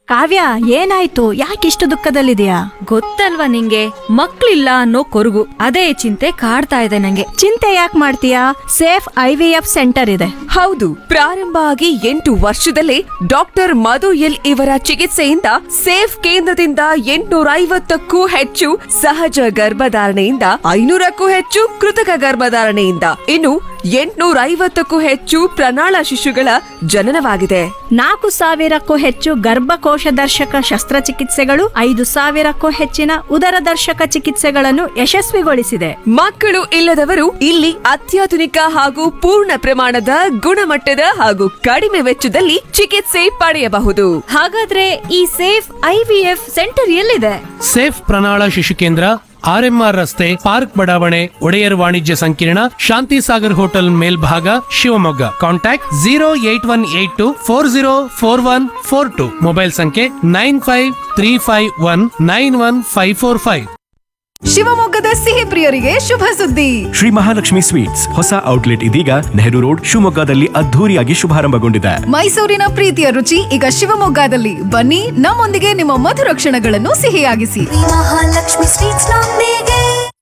ಕಾವ್ಯ ಏನಾಯ್ತು ಯಾಕಿಷ್ಟು ದುಃಖದಲ್ಲಿದೆಯಾ ಗೊತ್ತಲ್ವಾ ನಿಂಗೆ ಮಕ್ಳಿಲ್ಲ ಅನ್ನೋ ಕೊರಗು ಅದೇ ಚಿಂತೆ ಕಾಡ್ತಾ ಇದೆ ನಂಗೆ ಚಿಂತೆ ಯಾಕೆ ಮಾಡ್ತೀಯಾ safe I V F centre ಇದೆ ಹೌದು ಪ್ರಾರಂಭ ಆಗಿ ಎಂಟು ವರ್ಷದಲ್ಲೇ ಡಾಕ್ಟರ್ ಮಧು ಎಲ್ ಇವರ ಚಿಕಿತ್ಸೆಯಿಂದ ಸೇಫ್ ಕೇಂದ್ರದಿಂದ ಎಂಟುನೂರ ಐವತ್ತಕ್ಕೂ ಹೆಚ್ಚು ಸಹಜ ಗರ್ಭಧಾರಣೆಯಿಂದ ಐನೂರಕ್ಕೂ ಹೆಚ್ಚು ಕೃತಕ ಗರ್ಭಧಾರಣೆಯಿಂದ ಇನ್ನು ಎಂಟುನೂರ ಐವತ್ತಕ್ಕೂ ಹೆಚ್ಚು ಪ್ರಣಾಳ ಶಿಶುಗಳ ಜನನವಾಗಿದೆ ನಾಲ್ಕು ಸಾವಿರಕ್ಕೂ ಹೆಚ್ಚು ಗರ್ಭಕೋಶ ದರ್ಶಕ ಶಸ್ತ್ರಚಿಕಿತ್ಸೆಗಳು ಐದು ಸಾವಿರಕ್ಕೂ ಹೆಚ್ಚಿನ ಉದರ ದರ್ಶಕ ಚಿಕಿತ್ಸೆಗಳನ್ನು ಯಶಸ್ವಿಗೊಳಿಸಿದೆ ಮಕ್ಕಳು ಇಲ್ಲದವರು ಇಲ್ಲಿ ಅತ್ಯಾಧುನಿಕ ಹಾಗೂ ಪೂರ್ಣ ಪ್ರಮಾಣದ ಗುಣಮಟ್ಟದ ಹಾಗೂ ಕಡಿಮೆ ವೆಚ್ಚದಲ್ಲಿ ಚಿಕಿತ್ಸೆ ಪಡೆಯಬಹುದು ಹಾಗಾದ್ರೆ ಈ safe I V F centre ಎಲ್ಲಿದೆ ಸೇಫ್ ಪ್ರಣಾಳ ಶಿಶು ಕೇಂದ್ರ ಆರ್ಎಂಆರ್ ರಸ್ತೆ ಪಾರ್ಕ್ ಬಡಾವಣೆ ಒಡೆಯರ್ ವಾಣಿಜ್ಯ ಸಂಕೀರ್ಣ ಶಾಂತಿ ಸಾಗರ್ ಹೋಟೆಲ್ ಮೇಲ್ಭಾಗ Shivamogga contact zero eight one eight two four zero four one four two mobile ಸಂಖ್ಯೆ nine five three five one nine one five four five ಶಿವಮೊಗ್ಗದ ಸಿಹಿ ಪ್ರಿಯರಿಗೆ ಶುಭ ಸುದ್ದಿ ಶ್ರೀ ಮಹಾಲಕ್ಷ್ಮಿ ಸ್ವೀಟ್ಸ್ ಹೊಸ ಔಟ್ಲೆಟ್ ಇದೀಗ ನೆಹರು ರೋಡ್ ಶಿವಮೊಗ್ಗದಲ್ಲಿ ಅದ್ಧೂರಿಯಾಗಿ ಶುಭಾರಂಭಗೊಂಡಿದೆ ಮೈಸೂರಿನ ಪ್ರೀತಿಯ ರುಚಿ ಈಗ ಶಿವಮೊಗ್ಗದಲ್ಲಿ ಬನ್ನಿ ನಮ್ಮೊಂದಿಗೆ ನಿಮ್ಮ ಮಧುರ ಕ್ಷಣಗಳನ್ನು ಸಿಹಿಯಾಗಿಸಿ ಮಹಾಲಕ್ಷ್ಮಿ ಸ್ವೀಟ್ಸ್ ನೊಂದಿಗೆ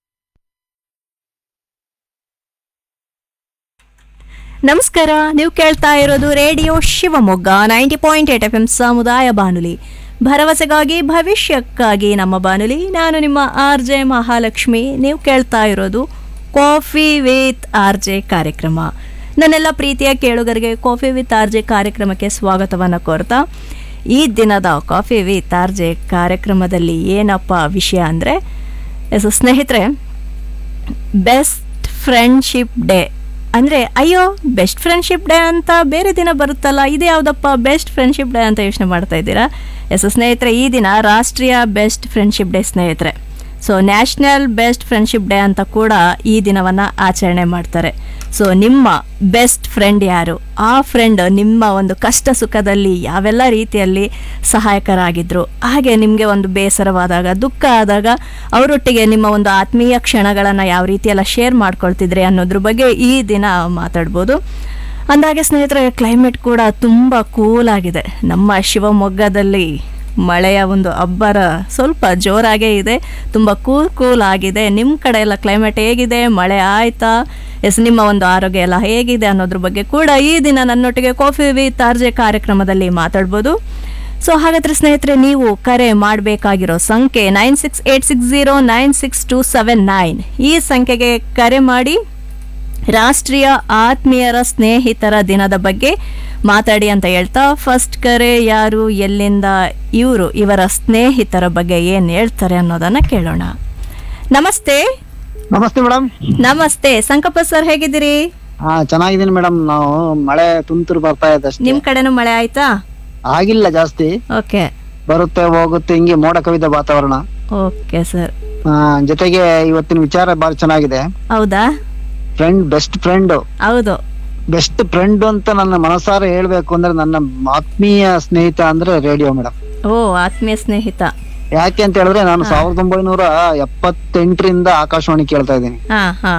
ನಮಸ್ಕಾರ ನೀವು ಕೇಳ್ತಾ ಇರೋದು radio Shivamogga ninety point eight F M ಸಮುದಾಯ ಬಾನುಲಿ ಭರವಸೆಗಾಗಿ ಭವಿಷ್ಯಕ್ಕಾಗಿ ನಮ್ಮ ಬಾನುಲಿ ನಾನು ನಿಮ್ಮ ಆರ್ ಜೆ ಮಹಾಲಕ್ಷ್ಮಿ ನೀವು ಕೇಳ್ತಾ ಇರೋದು ಕಾಫಿ ವಿತ್ ಆರ್ ಜೆ ಕಾರ್ಯಕ್ರಮ ನನ್ನೆಲ್ಲ ಪ್ರೀತಿಯ ಕೇಳುಗರಿಗೆ ಕಾಫಿ ವಿತ್ ಆರ್ ಜೆ ಕಾರ್ಯಕ್ರಮಕ್ಕೆ ಸ್ವಾಗತವನ್ನು ಕೋರ್ತಾ ಈ ದಿನದ ಕಾಫಿ ವಿತ್ ಆರ್ ಜೆ ಕಾರ್ಯಕ್ರಮದಲ್ಲಿ ಏನಪ್ಪ ವಿಷಯ ಅಂದರೆ ಎಸ್ ಸ್ನೇಹಿತರೆ ಬೆಸ್ಟ್ ಫ್ರೆಂಡ್ಶಿಪ್ ಡೇ ಅಂದರೆ ಅಯ್ಯೋ ಬೆಸ್ಟ್ ಫ್ರೆಂಡ್ಶಿಪ್ ಡೇ ಅಂತ ಬೇರೆ ದಿನ ಬರುತ್ತಲ್ಲ ಇದು ಯಾವುದಪ್ಪ ಬೆಸ್ಟ್ ಫ್ರೆಂಡ್ಶಿಪ್ ಡೇ ಅಂತ ಯೋಚನೆ ಮಾಡ್ತಾ ಇದ್ದೀರಾ ಎಸ್ ಸ್ನೇಹಿತರೆ ಈ ದಿನ ರಾಷ್ಟ್ರೀಯ ಬೆಸ್ಟ್ ಫ್ರೆಂಡ್ಶಿಪ್ ಡೇ ಸ್ನೇಹಿತರೆ so national best friendship day ಅಂತ ಕೂಡ ಈ ದಿನವನ್ನು ಆಚರಣೆ ಮಾಡ್ತಾರೆ ಸೊ ನಿಮ್ಮ ಬೆಸ್ಟ್ ಫ್ರೆಂಡ್ ಯಾರು ಆ ಫ್ರೆಂಡ್ ನಿಮ್ಮ ಒಂದು ಕಷ್ಟ ಸುಖದಲ್ಲಿ ಯಾವೆಲ್ಲ ರೀತಿಯಲ್ಲಿ ಸಹಾಯಕರಾಗಿದ್ದರು ಹಾಗೆ ನಿಮಗೆ ಒಂದು ಬೇಸರವಾದಾಗ ದುಃಖ ಆದಾಗ ಅವರೊಟ್ಟಿಗೆ ನಿಮ್ಮ ಒಂದು ಆತ್ಮೀಯ ಕ್ಷಣಗಳನ್ನು ಯಾವ ರೀತಿ ಎಲ್ಲ ಶೇರ್ ಮಾಡ್ಕೊಳ್ತಿದ್ರಿ ಅನ್ನೋದ್ರ ಬಗ್ಗೆ ಈ ದಿನ ಮಾತಾಡ್ಬೋದು ಅಂದಾಗೆ ಸ್ನೇಹಿತರೆ ಕ್ಲೈಮೇಟ್ ಕೂಡ ತುಂಬ ಕೂಲ್ ಆಗಿದೆ ನಮ್ಮ ಶಿವಮೊಗ್ಗದಲ್ಲಿ ಮಳೆಯ ಒಂದು ಅಬ್ಬರ ಸ್ವಲ್ಪ ಜೋರಾಗೇ ಇದೆ ತುಂಬ ಕೂಲ್ ಕೂಲ್ ಆಗಿದೆ ನಿಮ್ಮ ಕಡೆ ಎಲ್ಲ ಕ್ಲೈಮೇಟ್ ಹೇಗಿದೆ ಮಳೆ ಆಯ್ತಾ ಎಸ್ ನಿಮ್ಮ ಒಂದು ಆರೋಗ್ಯ ಎಲ್ಲ ಹೇಗಿದೆ ಅನ್ನೋದ್ರ ಬಗ್ಗೆ ಕೂಡ ಈ ದಿನ ನನ್ನೊಟ್ಟಿಗೆ ಕಾಫಿ ವಿತ್ ಆರ್ಜೆ ಕಾರ್ಯಕ್ರಮದಲ್ಲಿ ಮಾತಾಡ್ಬೋದು ಸೊ ಹಾಗಾದ್ರೆ ಸ್ನೇಹಿತರೆ ನೀವು ಕರೆ ಮಾಡಬೇಕಾಗಿರೋ ಸಂಖ್ಯೆ nine six eight six zero nine six two seven nine ಈ ಸಂಖ್ಯೆಗೆ ಕರೆ ಮಾಡಿ ರಾಷ್ಟ್ರೀಯ ಆತ್ಮೀಯರ ಸ್ನೇಹಿತರ ದಿನದ ಬಗ್ಗೆ ಮಾತಾಡಿ ಅಂತ ಹೇಳ್ತಾ ಫಸ್ಟ್ ಕರೆ ಯಾರು ಎಲ್ಲಿಂದ ಇವರು ಇವರ ಸ್ನೇಹಿತರ ಬಗ್ಗೆ ಏನು ಹೇಳ್ತಾರೆ ಅನ್ನೋದನ್ನ ಕೇಳೋಣ ನಮಸ್ತೆ ನಮಸ್ತೆ ಮೇಡಮ್ ನಮಸ್ತೆ ಸಂಕಪ್ಪ ಸರ್ ಹೇಗಿದ್ದೀರಿ ಹಾ ಚೆನ್ನಾಗಿದ್ದೀನಿ ಮೇಡಮ್ ನಾವು ಮಳೆ ತುಂತುರು ಬರ್ತಾ ಇದೆ ಅಷ್ಟೇ ನಿಮ್ ಕಡೆನೂ ಮಳೆ ಆಯ್ತಾ ಆಗಿಲ್ಲ ಜಾಸ್ತಿ ಓಕೆ ಬರುತ್ತೆ ಹೋಗುತ್ತೆ ಹಿಂಗೆ ಮೋಡ ಕವಿದ ವಾತಾವರಣ ಓಕೆ ಸರ್ ಆ, ಜೊತೆಗೆ ಇವತ್ತಿನ ವಿಚಾರ ಬಾರಿ ಚೆನ್ನಾಗಿದೆ ಹೌದಾ ಫ್ರೆಂಡ್ ಬೆಸ್ಟ್ ಫ್ರೆಂಡ್ ಹೌದು ಬೆಸ್ಟ್ ಫ್ರೆಂಡ್ ಅಂತ ನನ್ನ ಮನಸಾರ ಹೇಳ್ಬೇಕು ಅಂದ್ರೆ ನನ್ನ ಆತ್ಮೀಯ ಸ್ನೇಹಿತ ಅಂದ್ರೆ ರೇಡಿಯೋ ಮೇಡಮ್ ಓ ಆತ್ಮೀಯ ಸ್ನೇಹಿತ ಯಾಕೆ ಅಂತ ಹೇಳಿದ್ರೆ ನಾನು ಸಾವಿರದ ಒಂಬೈನೂರ ಎಪ್ಪತ್ತೆಂಟರಿಂದ ಆಕಾಶವಾಣಿ ಕೇಳ್ತಾ ಇದ್ದೀನಿ ಹಾ ಹಾ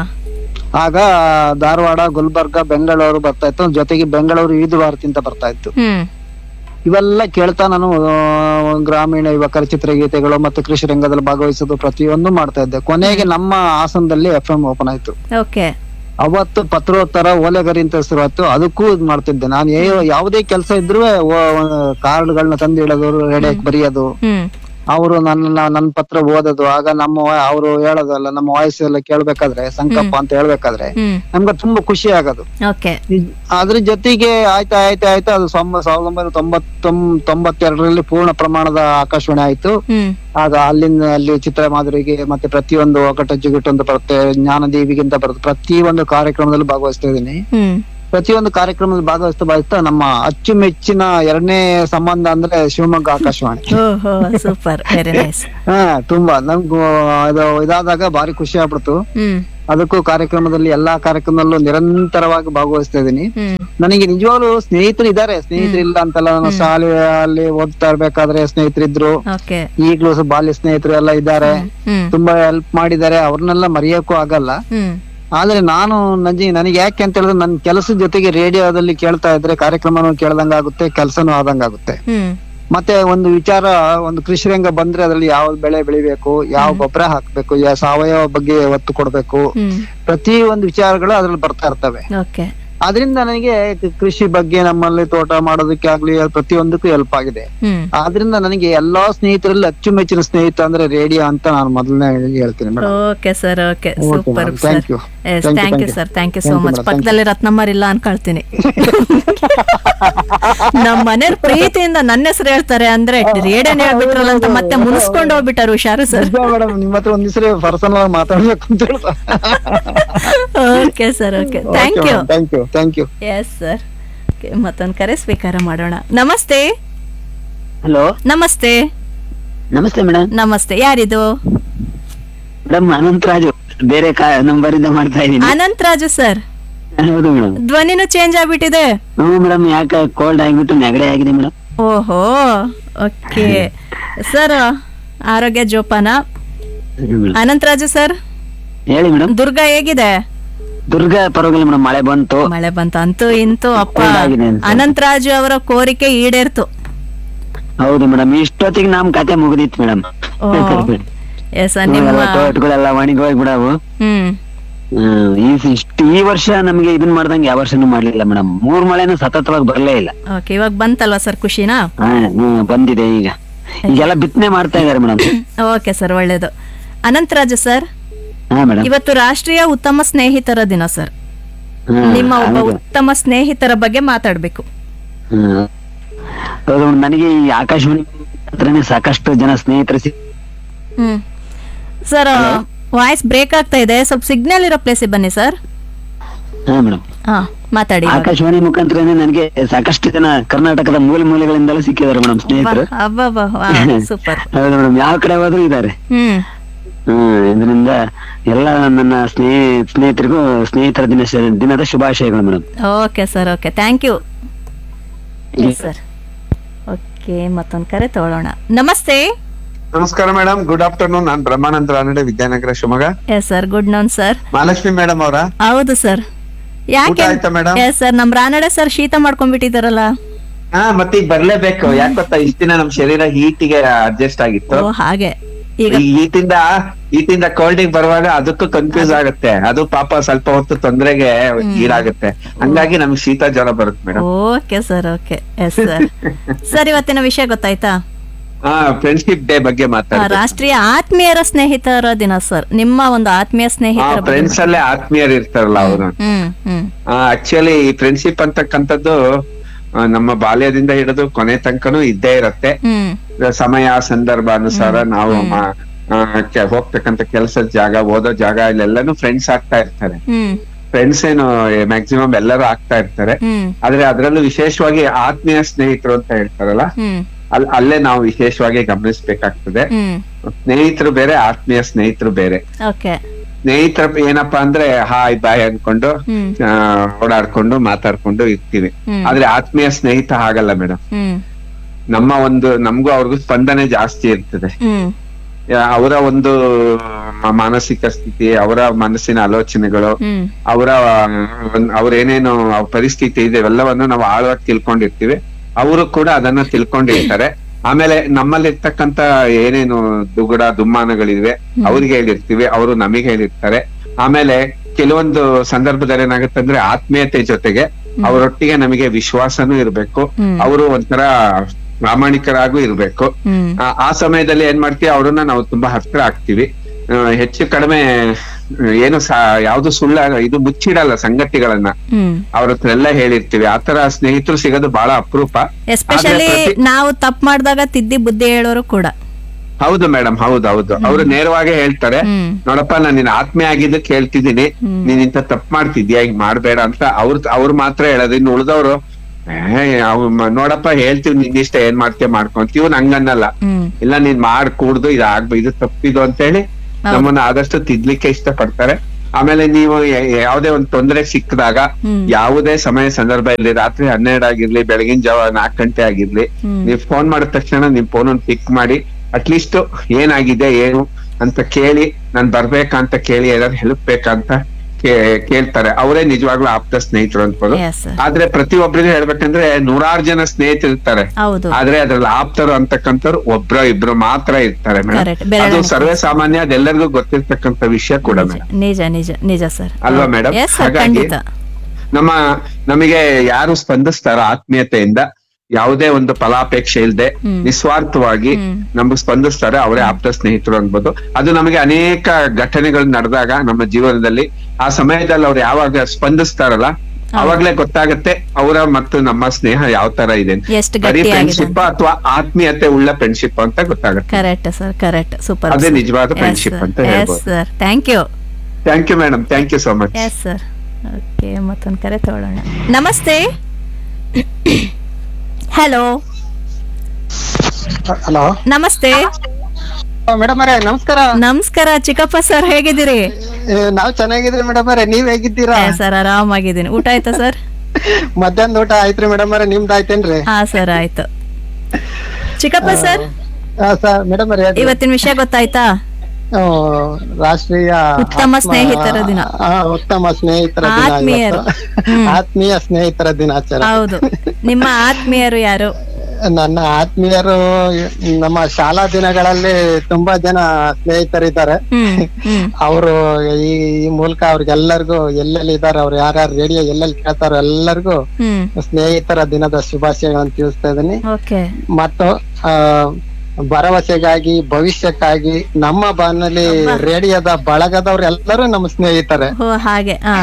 ಆಗ ಧಾರವಾಡ ಗುಲ್ಬರ್ಗ ಬೆಂಗಳೂರು ಬರ್ತಾ ಇತ್ತು ಜೊತೆಗೆ ಬೆಂಗಳೂರು ವಿವಿಧ ಭಾರತಿ ಅಂತ ಬರ್ತಾ ಇತ್ತು ಹ್ಮ್ ಇವೆಲ್ಲ ಕೇಳ್ತಾ ನಾನು ಆ, ಗ್ರಾಮೀಣ ಯುವಕರ ಚಿತ್ರಗೀತೆಗಳು ಮತ್ತು ಕೃಷಿ ರಂಗದಲ್ಲಿ ಭಾಗವಹಿಸೋದು ಪ್ರತಿಯೊಂದು ಮಾಡ್ತಾ ಇದ್ದೆ ಕೊನೆಗೆ ನಮ್ಮ ಹಾಸನದಲ್ಲಿ ಎಫ್ ಎಂ ಓಪನ್ ಆಯ್ತು ಓಕೆ ಅವತ್ತು ಪತ್ರೋತ್ತರ ಓಲೆಗರಿ ಅಂತ ಹೆಸರು ಅದಕ್ಕೂ ಇದ್ ಮಾಡ್ತಿದ್ದೆ ನಾನು ಏ- ಯಾವುದೇ ಕೆಲಸ ಇದ್ರೂ ಕಾರ್ಡ್ಗಳನ್ನ ತಂದು ಇಡೋದು ರೇಡಿಯೋಕ್ ಬರೆಯೋದು ಹ್ಮ್ ಅವರು ನನ್ನ ನನ್ನ ಪತ್ರ ಓದೋದು ಆಗ ನಮ್ಮ ಅವರು ಹೇಳೋದಲ್ಲ ನಮ್ಮ ವಾಯ್ಸ್ ಎಲ್ಲ ಕೇಳ್ಬೇಕಾದ್ರೆ ಸಂಕಪ್ಪ ಅಂತ ಹೇಳ್ಬೇಕಾದ್ರೆ ಹ್ಮ್ ನಮ್ಗೆ ತುಂಬಾ ಖುಷಿ ಆಗೋದು ಓಕೆ ಇದ್- ಅದ್ರ ಜೊತೆಗೆ ಆಯ್ತಾ ಆಯ್ತಾ ಆಯ್ತಾ ಅದು ಸೊಂಬ- ಸಾವಿರದ ಒಂಬೈನೂರ ತೊಂಬತ್ತೊಂ ತೊಂಬತ್ತೆರಡರಲ್ಲಿ ಪೂರ್ಣ ಪ್ರಮಾಣದ ಆಕಾಶವಾಣಿ ಆಯ್ತು ಹ್ಮ್ ಆಗ ಅಲ್ಲಿಂದ ಅಲ್ಲಿ ಚಿತ್ರ ಮಾಧುರಿಗೆ ಮತ್ತೆ ಪ್ರತಿಯೊಂದು ಒಗಟ ಜಿಗುಟು ಅಂತ ಬರುತ್ತೆ ಜ್ಞಾನದೇವಿಗೆ ಅಂತ ಬರುತ್ತೆ ಪ್ರತಿಯೊಂದು ಕಾರ್ಯಕ್ರಮದಲ್ಲಿ ಭಾಗವಹಿಸ್ತಾ ಇದ್ದೀನಿ ಹ್ಮ್ ಪ್ರತಿಯೊಂದು ಕಾರ್ಯಕ್ರಮದಲ್ಲಿ ಭಾಗವಹಿಸ್ತಾ ಭಾಗವಹಿಸ್ತಾ ನಮ್ಮ ಅಚ್ಚುಮೆಚ್ಚಿನ ಎರಡನೇ ಸಂಬಂಧ ಅಂದ್ರೆ ಶಿವಮೊಗ್ಗ ಆಕಾಶವಾಣಿ ಓಹೋ ಸೂಪರ್ ವೆರಿ ನೈಸ್ ಹಾ ತುಂಬಾ ನಮ್ಗೂ ಇದು ಇದಾದಾಗ ಭಾರಿ ಖುಷಿ ಆಗ್ಬಿಡ್ತು ಹ್ಮ್ ಅದಕ್ಕೂ ಕಾರ್ಯಕ್ರಮದಲ್ಲಿ ಎಲ್ಲಾ ಕಾರ್ಯಕ್ರಮದಲ್ಲೂ ನಿರಂತರವಾಗಿ ಭಾಗವಹಿಸ್ತಾ ಇದ್ದೀನಿ ಹ್ಮ್ ನನಗೆ ನಿಜವಾಗ್ಲು ಸ್ನೇಹಿತರು ಇದ್ದಾರೆ ಸ್ನೇಹಿತರು ಇಲ್ಲ ಅಂತಲ್ಲ ನಾನು ಶಾಲೆಯಲ್ಲಿ ಓದ್ತಾ ಇರ್ಬೇಕಾದ್ರೆ ಸ್ನೇಹಿತರಿದ್ರು ಓಕೆ ಈಗ್ಲೂ ಸ ಬಾಲ್ಯ ಸ್ನೇಹಿತರು ಎಲ್ಲ ಇದ್ದಾರೆ ಹ್ಮ್ ತುಂಬಾ ಹೆಲ್ಪ್ ಮಾಡಿದ್ದಾರೆ ಅವ್ರನ್ನೆಲ್ಲ ಮರೆಯೋಕ್ಕೂ ಆಗಲ್ಲ ಹ್ಮ್ ಆದ್ರೆ ನಾನು ನಜಿ ನನಗೆ ಯಾಕೆ ಅಂತ ಹೇಳಿದ್ರೆ ನನ್ನ ಕೆಲಸದ ಜೊತೆಗೆ ರೇಡಿಯೋದಲ್ಲಿ ಕೇಳ್ತಾ ಇದ್ರೆ ಕಾರ್ಯಕ್ರಮನೂ ಕೇಳ್ದಂಗಾಗುತ್ತೆ ಕೆಲಸನೂ ಆದಂಗಾಗುತ್ತೆ ಹ್ಮ್ ಮತ್ತೆ ಒಂದು ವಿಚಾರ ಒಂದು ಕೃಷಿ ರಂಗ ಬಂದ್ರೆ ಅದ್ರಲ್ಲಿ ಯಾವ ಬೆಳೆ ಬೆಳಿಬೇಕು ಯಾವ ಗೊಬ್ಬರ ಹಾಕ್ಬೇಕು ಯಾವ ಸಾವಯವ ಬಗ್ಗೆ ಒತ್ತು ಕೊಡ್ಬೇಕು ಹ್ಮ್ ಪ್ರತಿ ಒಂದು ವಿಚಾರಗಳು ಅದ್ರಲ್ಲಿ ಬರ್ತಾ ಇರ್ತವೆ ಓಕೆ ಆದ್ರಿಂದ ನನಗೆ ಕ- ಕೃಷಿ ಬಗ್ಗೆ ನಮ್ಮಲ್ಲಿ ತೋಟ ಮಾಡೋದಕ್ಕೆ ಆಗ್ಲಿ ಪ್ರತಿಯೊಂದಕ್ಕೂ ಹೆಲ್ಪ್ ಆಗಿದೆ ಹ್ಮ್ ಆದ್ರಿಂದ ನನಗೆ ಎಲ್ಲಾ ಸ್ನೇಹಿತರಲ್ಲಿ ಅಚ್ಚುಮೆಚ್ಚಿನ ಸ್ನೇಹಿತ ಅಂದ್ರೆ ರೇಡಿಯೋ ಅಂತ ನಾನು ಮೊದಲನೇ ಹೇಳ್ತೀನಿ madam okay sir okay Okay, super madam. Sir Thank you. Yes Thank you, thank you thank you. Sir thank you so Thank you, much madam. Thank ಪಕ್ಕದಲ್ಲಿ ರತ್ನಮ್ಮರ್ ಇಲ್ಲ ಅನ್ಕೊಳ್ತೀನಿ ನಮ್ಮ ಮನೆ ಪ್ರೀತಿಯಿಂದ ನನ್ನ ಹೆಸರು ಹೇಳ್ತಾರೆ ಅಂದ್ರೆ ರೇಡಿಯೋನ್ ಹೇಳ್ಬಿಟ್ರಲ್ಲ ಅಂತ ಮತ್ತೆ ಮುನ್ಸ್ಕೊಂಡು ಹೋಗ್ಬಿಟ್ಟಾರು ಹುಷಾರು ಸರ್ ಮೇಡಮ್ ನಿಮ್ಮ ಹತ್ರ ಒಂದ್ ದಿವಸ ಪರ್ಸನಲ್ ಆಗಿ ಮಾತಾಡ್ಬೇಕು ಅಂತ ಹೇಳ್ತಾ okay sir okay thank you thank you thank you yes sir ಮತ್ತೊಂದು ಕರೆ ಸ್ವೀಕಾರ ಮಾಡೋಣ ನಮಸ್ತೆ ಹಲೋ ನಮಸ್ತೆ ನಮಸ್ತೆ ಮೇಡಮ್ ನಮಸ್ತೆ ಯಾರಿದು ಮೇಡಮ್ ಅನಂತರಾಜು ಬೇರೆ ನಂಬರ್ ಇಂದ ಮಾಡ್ತಾ ಇದ್ದೀನಿ ಅನಂತರಾಜು ಸರ್ ಹೌದು ಮೇಡಮ್ ಧ್ವನಿನೂ ಚೇಂಜ್ ಆಗ್ಬಿಟ್ಟಿದೆ ಹ್ಞೂ ಮೇಡಮ್ ಯಾಕೆ ಕೋಲ್ಡ್ ಆಗಿಬಿಟ್ಟು ನೆಗಡೆ ಆಗಿದೆ ಮೇಡಮ್ ಓಹೋ ಓಕೆ ಸರ್ ಆರೋಗ್ಯ ಜೋಪಾನ ಅನಂತರಾಜು ಸರ್ ಹೇಳಿ ಮೇಡಮ್ ದುರ್ಗಾ ಹೇಗಿದೆ ದುರ್ಗಾ ಪರವಾಗಿಲ್ಲ ಮೇಡಮ್ ಮಳೆ ಬಂತು ಮಳೆ ಬಂತ ಅಂತೂ ಇಂತೂ ಅಪ್ಪ ಆಗಿದೆ ಅಂತ. ಅನಂತರಾಜು ಅವರ ಕೋರಿಕೆ ಈಡೇರ್ತು ಹೌದು ಮೇಡಮ್ ಇಷ್ಟೊತ್ತಿಗೆ ನಮ್ ಕತೆ ಮುಗಿದಿತ್ತು ಮೇಡಮ್ ಓ ಎಸ್ ನಿಮ್ಮ ತೋಟಗಳೆಲ್ಲ ಒಣಗಿ ಹೋಗ್ಬಿಡವು ಹ್ಮ್ ಹ್ಮ್, ಈ ಇಷ್ಟು ಈ ವರ್ಷ ನಮ್ಗೆ ಇದನ್ ಮಾಡ್ದಂಗೆ ಯಾವ ವರ್ಷನೂ ಮಾಡ್ಲಿಲ್ಲ ಮೇಡಮ್ ಮೂರ್ ಮಳೆನೂ ಸತತವಾಗಿ ಬರ್ಲೇ ಇಲ್ಲ ಓಕೆ ಇವಾಗ ಬಂತಲ್ವಾ ಸರ್ ಖುಷಿನಾ ಹಾ ಹ್ಮ್, ಬಂದಿದೆ ಈಗ ಈಗೆಲ್ಲ ಬಿತ್ತನೆ ಮಾಡ್ತಾ ಇದಾರೆ ಮೇಡಮ್ ಓಕೆ ಸರ್ ಒಳ್ಳೇದು ಅನಂತರಾಜು ಸರ್ ಹಾ ಮೇಡಮ್ ಇವತ್ತು ರಾಷ್ಟ್ರೀಯ ಉತ್ತಮ ಸ್ನೇಹಿತರ ದಿನ ಸರ್ ನಿಮ್ಮ ಒಬ್ಬ ಉತ್ತಮ ಸ್ನೇಹಿತರ ಬಗ್ಗೆ ಮಾತಾಡ್ಬೇಕು ಹ್ಮ್. ಹೌದು ಮೇಡಮ್, ನನಗೆ ಈ ಆಕಾಶವಾಣಿ ಹತ್ರನೇ ಸಾಕಷ್ಟು ಜನ ಸ್ನೇಹಿತರು ಸಿಕ್ ಹ್ಮ್ ಸರ್ ವಾಯ್ಸ್ ಬ್ರೇಕ್ ಆಗ್ತಾ ಇದೆ ಸ್ವಲ್ಪ ಸಿಗ್ನಲ್ ಇರೋ ಪ್ಲೇಸಿಗೆ ಬನ್ನಿ ಸರ್ ಹಾ ಮೇಡಮ್ ಹಾ ಮಾತಾಡಿ ಇವಾಗ. ಆಕಾಶವಾಣಿ ಮುಖಾಂತರನೇ ನನಗೆ ಸಾಕಷ್ಟು ಜನ ಕರ್ನಾಟಕದ ಮೂಲೆ ಮೂಲೆಗಳಿಂದಲೂ ಸಿಕ್ಕಿದ್ದಾರೆ ಮೇಡಮ್ ಸ್ನೇಹಿತರು ಅಬ್ಬಬ್ಬಾ ವಾ, ಸೂಪರ್ ಹೌದು ಮೇಡಮ್ ಯಾವ ಕಡೆ ಹೋದ್ರು ಇದ್ದಾರೆ ಹ್ಮ್ ಹ್ಮ್ ಇದರಿಂದ ಎಲ್ಲ ನನ್ನ ಸ್ನೇಹ ಸ್ನೇಹಿತರಿಗೂ ಸ್ನೇಹಿತರ ದಿನ ದಿನದ ಶುಭಾಶಯಗಳು madam okay sir okay thank you sir okay ಮತ್ತೊಂದು ಕರೆ ತಗೊಳ್ಳೋಣ ನಮಸ್ತೆ ನಮಸ್ಕಾರ ಮೇಡಮ್ ಗುಡ್ ಆಫ್ಟರ್ನೂನ್ ನಾನ್ Brahmananda Ranade Vidyanagar Shivamogga yes sir good noon sir Mahalakshmi madam ಅವರ ಹೌದು ಸರ್ ಯಾಕೆ ಊಟ ಆಯ್ತಾ madam? ಎಸ್ ಸರ್ ನಮ್ ರಾನಡೆ ಸರ್ ಶೀತ ಮಾಡ್ಕೊಂಡ್ಬಿಟ್ಟಿದಾರಲ್ಲ ಹಾ ಮತ್ತೆ ಈಗ ಬರ್ಲೇಬೇಕು ಯಾಕೆ ಗೊತ್ತಾ ಇಷ್ಟ ದಿನ ನಮ್ ಶರೀರ ಹೀಟಿಗೆ ಅಡ್ಜಸ್ಟ್ ಆಗಿತ್ತು ಓ ಹಾಗೆ ಈಗ ಈ ಹೀಟಿಂದ ಹೀಟಿಂದ ಕೋಲ್ಡಿಗೆ ಬರುವಾಗ ಅದಕ್ಕೂ ಕನ್ಫ್ಯೂಸ್ ಆಗುತ್ತೆ ಅದು ಪಾಪ ಸ್ವಲ್ಪ ಹೊತ್ತು ತೊಂದರೆಗೆ ಈಡಾಗುತ್ತೆ ಹಂಗಾಗಿ ನಮ್ಗೆ ಶೀತ ಜ್ವರ ಬರುತ್ತೆ madam okay sir okay yes sir sir ಇವತ್ತಿನ ವಿಷಯ ಗೊತ್ತಾಯ್ತಾ ಹಾ ಫ್ರೆಂಡ್ಶಿಪ್ ಡೇ ಬಗ್ಗೆ ಆ, ಮಾತಾಡ್ತಾರೆ ರಾಷ್ಟ್ರೀಯ ಆತ್ಮೀಯರ ಸ್ನೇಹಿತರ ದಿನ ಸರ್ ನಿಮ್ಮ ಒಂದು ಆತ್ಮೀಯ ಹಾ ಸ್ನೇಹಿತರ ಬಗ್ಗೆ ಫ್ರೆಂಡ್ಸ್ ಅಲ್ಲೇ ಆತ್ಮೀಯರು ಇರ್ತಾರಲ್ಲ ಅವರು ಹ್ಮ್ ಹ್ಮ್ ಆಕ್ಚುಲಿ ಈ ಫ್ರೆಂಡ್ಶಿಪ್ ಅಂತಕ್ಕಂಥದ್ದು ಆ, ನಮ್ಮ ಬಾಲ್ಯದಿಂದ ಹಿಡಿದು ಕೊನೆ ತನಕನೂ ಇದ್ದೇ ಇರತ್ತೆ ಹ್ಮ್ ಸಮಯ ಸಂದರ್ಭ ಅನುಸಾರ ನಾವು ಮ- ಆ, ಕೆ- ಹೋಗ್ತಕ್ಕಂತ ಕೆಲಸದ ಜಾಗ ಓದೋ ಜಾಗ ಇಲ್ಲೆಲ್ಲಾನು ಫ್ರೆಂಡ್ಸ್ ಆಗ್ತಾ ಇರ್ತಾರೆ ಹ್ಮ್ ಫ್ರೆಂಡ್ಸ್ ಏನು ಮ್ಯಾಕ್ಸಿಮಮ್ ಎಲ್ಲರೂ ಆಗ್ತಾ ಇರ್ತಾರೆ ಹ್ಮ್ ಆದ್ರೆ ಅದ್ರಲ್ಲೂ ವಿಶೇಷವಾಗಿ ಆತ್ಮೀಯ ಸ್ನೇಹಿತರು ಅಂತ ಹೇಳ್ತಾರಲ್ಲ ಹ್ಮ್ ಅಲ್ ಅಲ್ಲೇ ನಾವು ವಿಶೇಷವಾಗಿ ಗಮನಿಸ್ಬೇಕಾಗ್ತದೆ ಹ್ಮ್ ಸ್ನೇಹಿತರು ಬೇರೆ ಆತ್ಮೀಯ ಸ್ನೇಹಿತರು ಬೇರೆ ಓಕೆ ಸ್ನೇಹಿತರ ಏನಪ್ಪಾ ಅಂದ್ರೆ ಹಾಯ್ ಬಾಯ್ ಅನ್ಕೊಂಡು ಹ್ಮ್ ಆ, ಓಡಾಡ್ಕೊಂಡು ಮಾತಾಡ್ಕೊಂಡು ಇರ್ತೀವಿ ಹ್ಮ್. ಆದ್ರೆ ಆತ್ಮೀಯ ಸ್ನೇಹಿತ ಹಾಗಲ್ಲ ಮೇಡಮ್ ಹ್ಮ್ ನಮ್ಮ ಒಂದು ನಮ್ಗೂ ಅವ್ರಿಗೂ ಸ್ಪಂದನೆ ಜಾಸ್ತಿ ಇರ್ತದೆ ಹ್ಮ್ ಯಾ- ಅವರ ಒಂದು ಮ- ಮಾನಸಿಕ ಸ್ಥಿತಿ ಅವರ ಮನಸ್ಸಿನ ಆಲೋಚನೆಗಳು ಹ್ಮ್ ಅವರ ಅವ್ರ ಏನೇನು ಅವ್ರ ಪರಿಸ್ಥಿತಿ ಇದೆ ಇವೆಲ್ಲವನ್ನು ನಾವು ಆಳವಾಗಿ ತಿಳ್ಕೊಂಡಿರ್ತೀವಿ ಅವರು ಕೂಡ ಅದನ್ನ ತಿಳ್ಕೊಂಡಿರ್ತಾರೆ ಆಮೇಲೆ ನಮ್ಮಲ್ಲಿ ಇರ್ತಕ್ಕಂತ ಏನೇನು ದುಗುಡ ದುಮ್ಮಾನಗಳಿವೆ ಅವ್ರಿಗೆ ಹೇಳಿರ್ತೀವಿ ಅವರು ನಮಗೆ ಹೇಳಿರ್ತಾರೆ ಆಮೇಲೆ ಕೆಲವೊಂದು ಸಂದರ್ಭದಲ್ಲಿ ಏನಾಗುತ್ತೆ ಅಂದ್ರೆ ಆತ್ಮೀಯತೆ ಜೊತೆಗೆ ಅವರೊಟ್ಟಿಗೆ ನಮಗೆ ವಿಶ್ವಾಸನೂ ಇರ್ಬೇಕು ಹ್ಮ್. ಅವರು ಒಂಥರ ಪ್ರಾಮಾಣಿಕರಾಗೂ ಇರ್ಬೇಕು ಹ್ಮ್ ಆ- ಆ ಸಮಯದಲ್ಲಿ ಏನ್ ಮಾಡ್ತೀವಿ ಅವ್ರನ್ನ ನಾವು ತುಂಬಾ ಹತ್ರ ಆಗ್ತೀವಿ ಆ, ಹೆಚ್ಚು ಕಡಿಮೆ ಆ, ಏನು ಸಾ ಯಾವ್ದು ಸುಳ್ಳ ಇದು ಮುಚ್ಚಿಡಲ್ಲ ಸಂಗತಿಗಳನ್ನ ಹ್ಮ್ ಅವ್ರ ಹತ್ರ ಎಲ್ಲ ಹೇಳಿರ್ತೀವಿ ಆತರ ಸ್ನೇಹಿತರು ಸಿಗೋದು ಬಹಳ ಅಪರೂಪ ಎಸ್ಪೆಷಲಿ ಆದ್ರೆ ಪ್ರತಿ- ನಾವು ತಪ್ಪು ಮಾಡಿದಾಗ ತಿದ್ದಿ ಬುದ್ಧಿ ಹೇಳೋರು ಕೂಡ ಹೌದು ಮೇಡಮ್ ಹೌದು ಹೌದು ಅವ್ರು ನೇರವಾಗಿ ಹೇಳ್ತಾರೆ ಹ್ಮ್. ನೋಡಪ್ಪ ನಾನು ನಿನ್ನ ಆತ್ಮೀಯ ಆಗಿದ್ದಕ್ಕೆ ಹೇಳ್ತಿದ್ದೀನಿ ನೀನ್ ಇಂತ ತಪ್ಪು ಮಾಡ್ತಿದ್ಯಾ ಈಗ ಮಾಡ್ಬೇಡ ಅಂತ ಅವ್ರ ಅವ್ರು ಮಾತ್ರ ಹೇಳೋದು ಇನ್ನು ಉಳ್ದವ್ರು ಏ, ಅವ್ ಮ- ನೋಡಪ್ಪ ಹೇಳ್ತೀವಿ ನಿನ್ ಇಷ್ಟ ಏನ್ ಮಾಡ್ತೀಯ ಮಾಡ್ಕೊಂತ ಇವ್ನ್ ಹಂಗನ್ನಲ್ಲ ಹ್ಮ್ ಇಲ್ಲ ನೀನ್ ಮಾಡ್ ಕೂಡ್ದು ಇದು ಆಗ್ಬ ಇದು ತಪ್ಪಿದು ಅಂತ ಹೇಳಿ ನಮ್ಮನ್ನ ಆದಷ್ಟು ತಿದ್ಲಿಕ್ಕೆ ಇಷ್ಟ ಪಡ್ತಾರೆ ಆಮೇಲೆ ನೀವು ಯ- ಯಾವ್ದೇ ಒಂದು ತೊಂದರೆ ಸಿಕ್ಕಿದಾಗ ಹ್ಮ್. ಯಾವುದೇ ಸಮಯ ಸಂದರ್ಭ ಇರ್ಲಿ ರಾತ್ರಿ ಹನ್ನೆರಡು ಆಗಿರ್ಲಿ ಬೆಳಗಿನ ಜಾವ ನಾಲ್ಕು ಗಂಟೆ ಆಗಿರ್ಲಿ ಹ್ಮ್. ನೀವ್ ಫೋನ್ ಮಾಡಿದ ತಕ್ಷಣ ನಿಮ್ ಫೋನ್ ಒಂದು ಪಿಕ್ ಮಾಡಿ ಅಟ್ಲೀಸ್ಟ್ ಏನಾಗಿದೆ ಏನು ಅಂತ ಕೇಳಿ ನಾನ್ ಬರ್ಬೇಕಾ ಅಂತ ಕೇಳಿ ಏನಾದ್ರು ಹೆಲ್ಪ್ ಬೇಕಂತ ಕೇ- ಕೇಳ್ತಾರೆ ಅವರೇ ನಿಜವಾಗ್ಲೂ ಆಪ್ತ ಸ್ನೇಹಿತರು ಅನ್ಬೋದು Yes, sir. ಆದ್ರೆ ಪ್ರತಿಯೊಬ್ಬರಿಗೂ ಹೇಳ್ಬೇಕಂದ್ರೆ ನೂರಾರು ಜನ ಸ್ನೇಹಿತರು ಇರ್ತಾರೆ ಹೌದು ಆದ್ರೆ ಅದ್ರಲ್ಲಿ ಆಪ್ತರು ಅಂತಕ್ಕಂಥವ್ರು ಒಬ್ರ ಇಬ್ರು ಮಾತ್ರ ಇರ್ತಾರೆ Correct. ಮೇಡಮ್ ಬೆರಳ ಅದು ಎಣಿಕೆ. ಸರ್ವೇ ಸಾಮಾನ್ಯ ಅದೆಲ್ಲರಿಗೂ ಗೊತ್ತಿರ್ತಕ್ಕಂಥ ವಿಷಯ ಕೂಡ ಮೇಡಮ್ ನಿಜ ನಿಜ ನಿಜ ಸರ್ ಅಲ್ವಾ ಮೇಡಮ್ ಎಸ್ ಸರ್ ಹಾಗಾಗಿ ಖಂಡಿತ ನಮ್ಮ ನಮಗೆ ಯಾರು ಸ್ಪಂದಿಸ್ತಾರೋ ಆತ್ಮೀಯತೆಯಿಂದ ಯಾವುದೇ ಒಂದು ಫಲಾಪೇಕ್ಷೆ ಇಲ್ಲದೆ ನಿಸ್ವಾರ್ಥವಾಗಿ ನಮ್ಗೆ ಸ್ಪಂದಿಸ್ತಾರೆ ಅವರೇ ಆಪ್ತ ಸ್ನೇಹಿತರು ಅನ್ಬೋದು ಅದು ನಮಗೆ ಅನೇಕ ಘಟನೆಗಳು ನಡೆದಾಗ ನಮ್ಮ ಜೀವನದಲ್ಲಿ ಆ ಸಮಯದಲ್ಲಿ ಅವ್ರು ಯಾವಾಗ ಸ್ಪಂದಿಸ್ತಾರಲ್ಲ ಅವಾಗ್ಲೇ ಗೊತ್ತಾಗತ್ತೆ ಅವರ ಮತ್ತು ನಮ್ಮ ಸ್ನೇಹ ಯಾವ ತರ ಇದೆ ಅಂತ. ಎಷ್ಟು ಬರೀ ಗಟ್ಟಿಯಾಗಿದೆ ಫ್ರೆಂಡ್ಶಿಪ್ ಅಥವಾ ಆತ್ಮೀಯತೆ ಉಳ್ಳ ಫ್ರೆಂಡ್ಶಿಪ್ ಅಂತ ಗೊತ್ತಾಗುತ್ತೆ ಕರೆಕ್ಟ್ ಸರ್ ಕರೆಕ್ಟ್ ಸೂಪರ್ ಅದೇ ನಿಜವಾದ friendship ಅಂತ ಎಸ್ ಹೇಳ್ಬೋದು. Sir thank you thank you madam thank you so much yes sir okay ಮತ್ತೊಂದು ಕರೆ ತಗೊಳ್ಳೋಣ ನಮಸ್ತೆ ಹಲೋ ಹಲೋ ನಮಸ್ತೆ ಮೇಡಮ್ ಅವರೇ ನಮಸ್ಕಾರ ನಮಸ್ಕಾರ ಚಿಕ್ಕಪ್ಪ ಸರ್ ಹೇಗಿದ್ದೀರಿ ಏ, ನಾವ್ ಚೆನ್ನಾಗಿದ್ರಿ ಮೇಡಮ್ ಅವರೇ ನೀವ್ ಹೇಗಿದ್ದೀರಾ ಸರ್ ಆರಾಮಾಗಿದ್ದೀನಿ ಊಟ ಆಯ್ತಾ ಸರ್ ಮಧ್ಯಾಹ್ನ ಊಟ ಆಯ್ತ್ರಿ ಮೇಡಮ್ ಅವರೇ ನಿಮ್ದು ಆಯ್ತೇನ್ರಿ ಹಾ ಸರ್ ಆಯ್ತು ಚಿಕ್ಕಪ್ಪ ಸರ್ ಸರ್ ಮೇಡಮ್ ಅವರೇ ಇವತ್ತಿನ ವಿಷಯ ಗೊತ್ತಾಯ್ತಾ ಆ, ರಾಷ್ಟ್ರೀಯ ಉತ್ತಮ ಆತ್ಮ- ಸ್ನೇಹಿತರ ದಿನ. ಆ, ಉತ್ತಮ ಸ್ನೇಹಿತರ ದಿನ ಆತ್ಮೀಯರು. ಇವತ್ತು. ಹ್ಮ್. ಆತ್ಮೀಯ ಸ್ನೇಹಿತರ ದಿನಾಚರಣೆ ಹೌದು ನಿಮ್ಮ ಆತ್ಮೀಯರು ಯಾರು ನನ್ನ ಆತ್ಮೀಯರು ನಮ್ಮ ಶಾಲಾ ದಿನಗಳಲ್ಲಿ ತುಂಬಾ ಜನ ಸ್ನೇಹಿತರಿದ್ದಾರೆ ಹ್ಮ್ ಹ್ಮ್ ಅವರು ಈ ಈ ಮೂಲಕ ಅವ್ರಿಗೆಲ್ಲರಿಗೂ ಎಲ್ಲೆಲ್ಲಿ ಇದಾರೆ ಅವ್ರು ಯಾರ್ಯಾರು ರೇಡಿಯೋ ಎಲ್ಲೆಲ್ಲಿ ಕೇಳ್ತಾರೋ ಎಲ್ಲರಿಗೂ ಹ್ಮ್ ಸ್ನೇಹಿತರ ದಿನದ ಶುಭಾಶಯಗಳನ್ನು ತಿಳಿಸ್ತಾ ಇದೀನಿ ಓಕೆ ಮತ್ತು ಆ ಭರವಸೆಗಾಗಿ ಭವಿಷ್ಯಕ್ಕಾಗಿ ನಮ್ಮ ಬಾನಲ್ಲಿ ರೇಡಿಯೋದ ಬಳಗದವ್ರು ಎಲ್ಲರೂ ನಮ್ಮ ಸ್ನೇಹಿತರೆ ಓ ಹಾಗೆ ಹಾ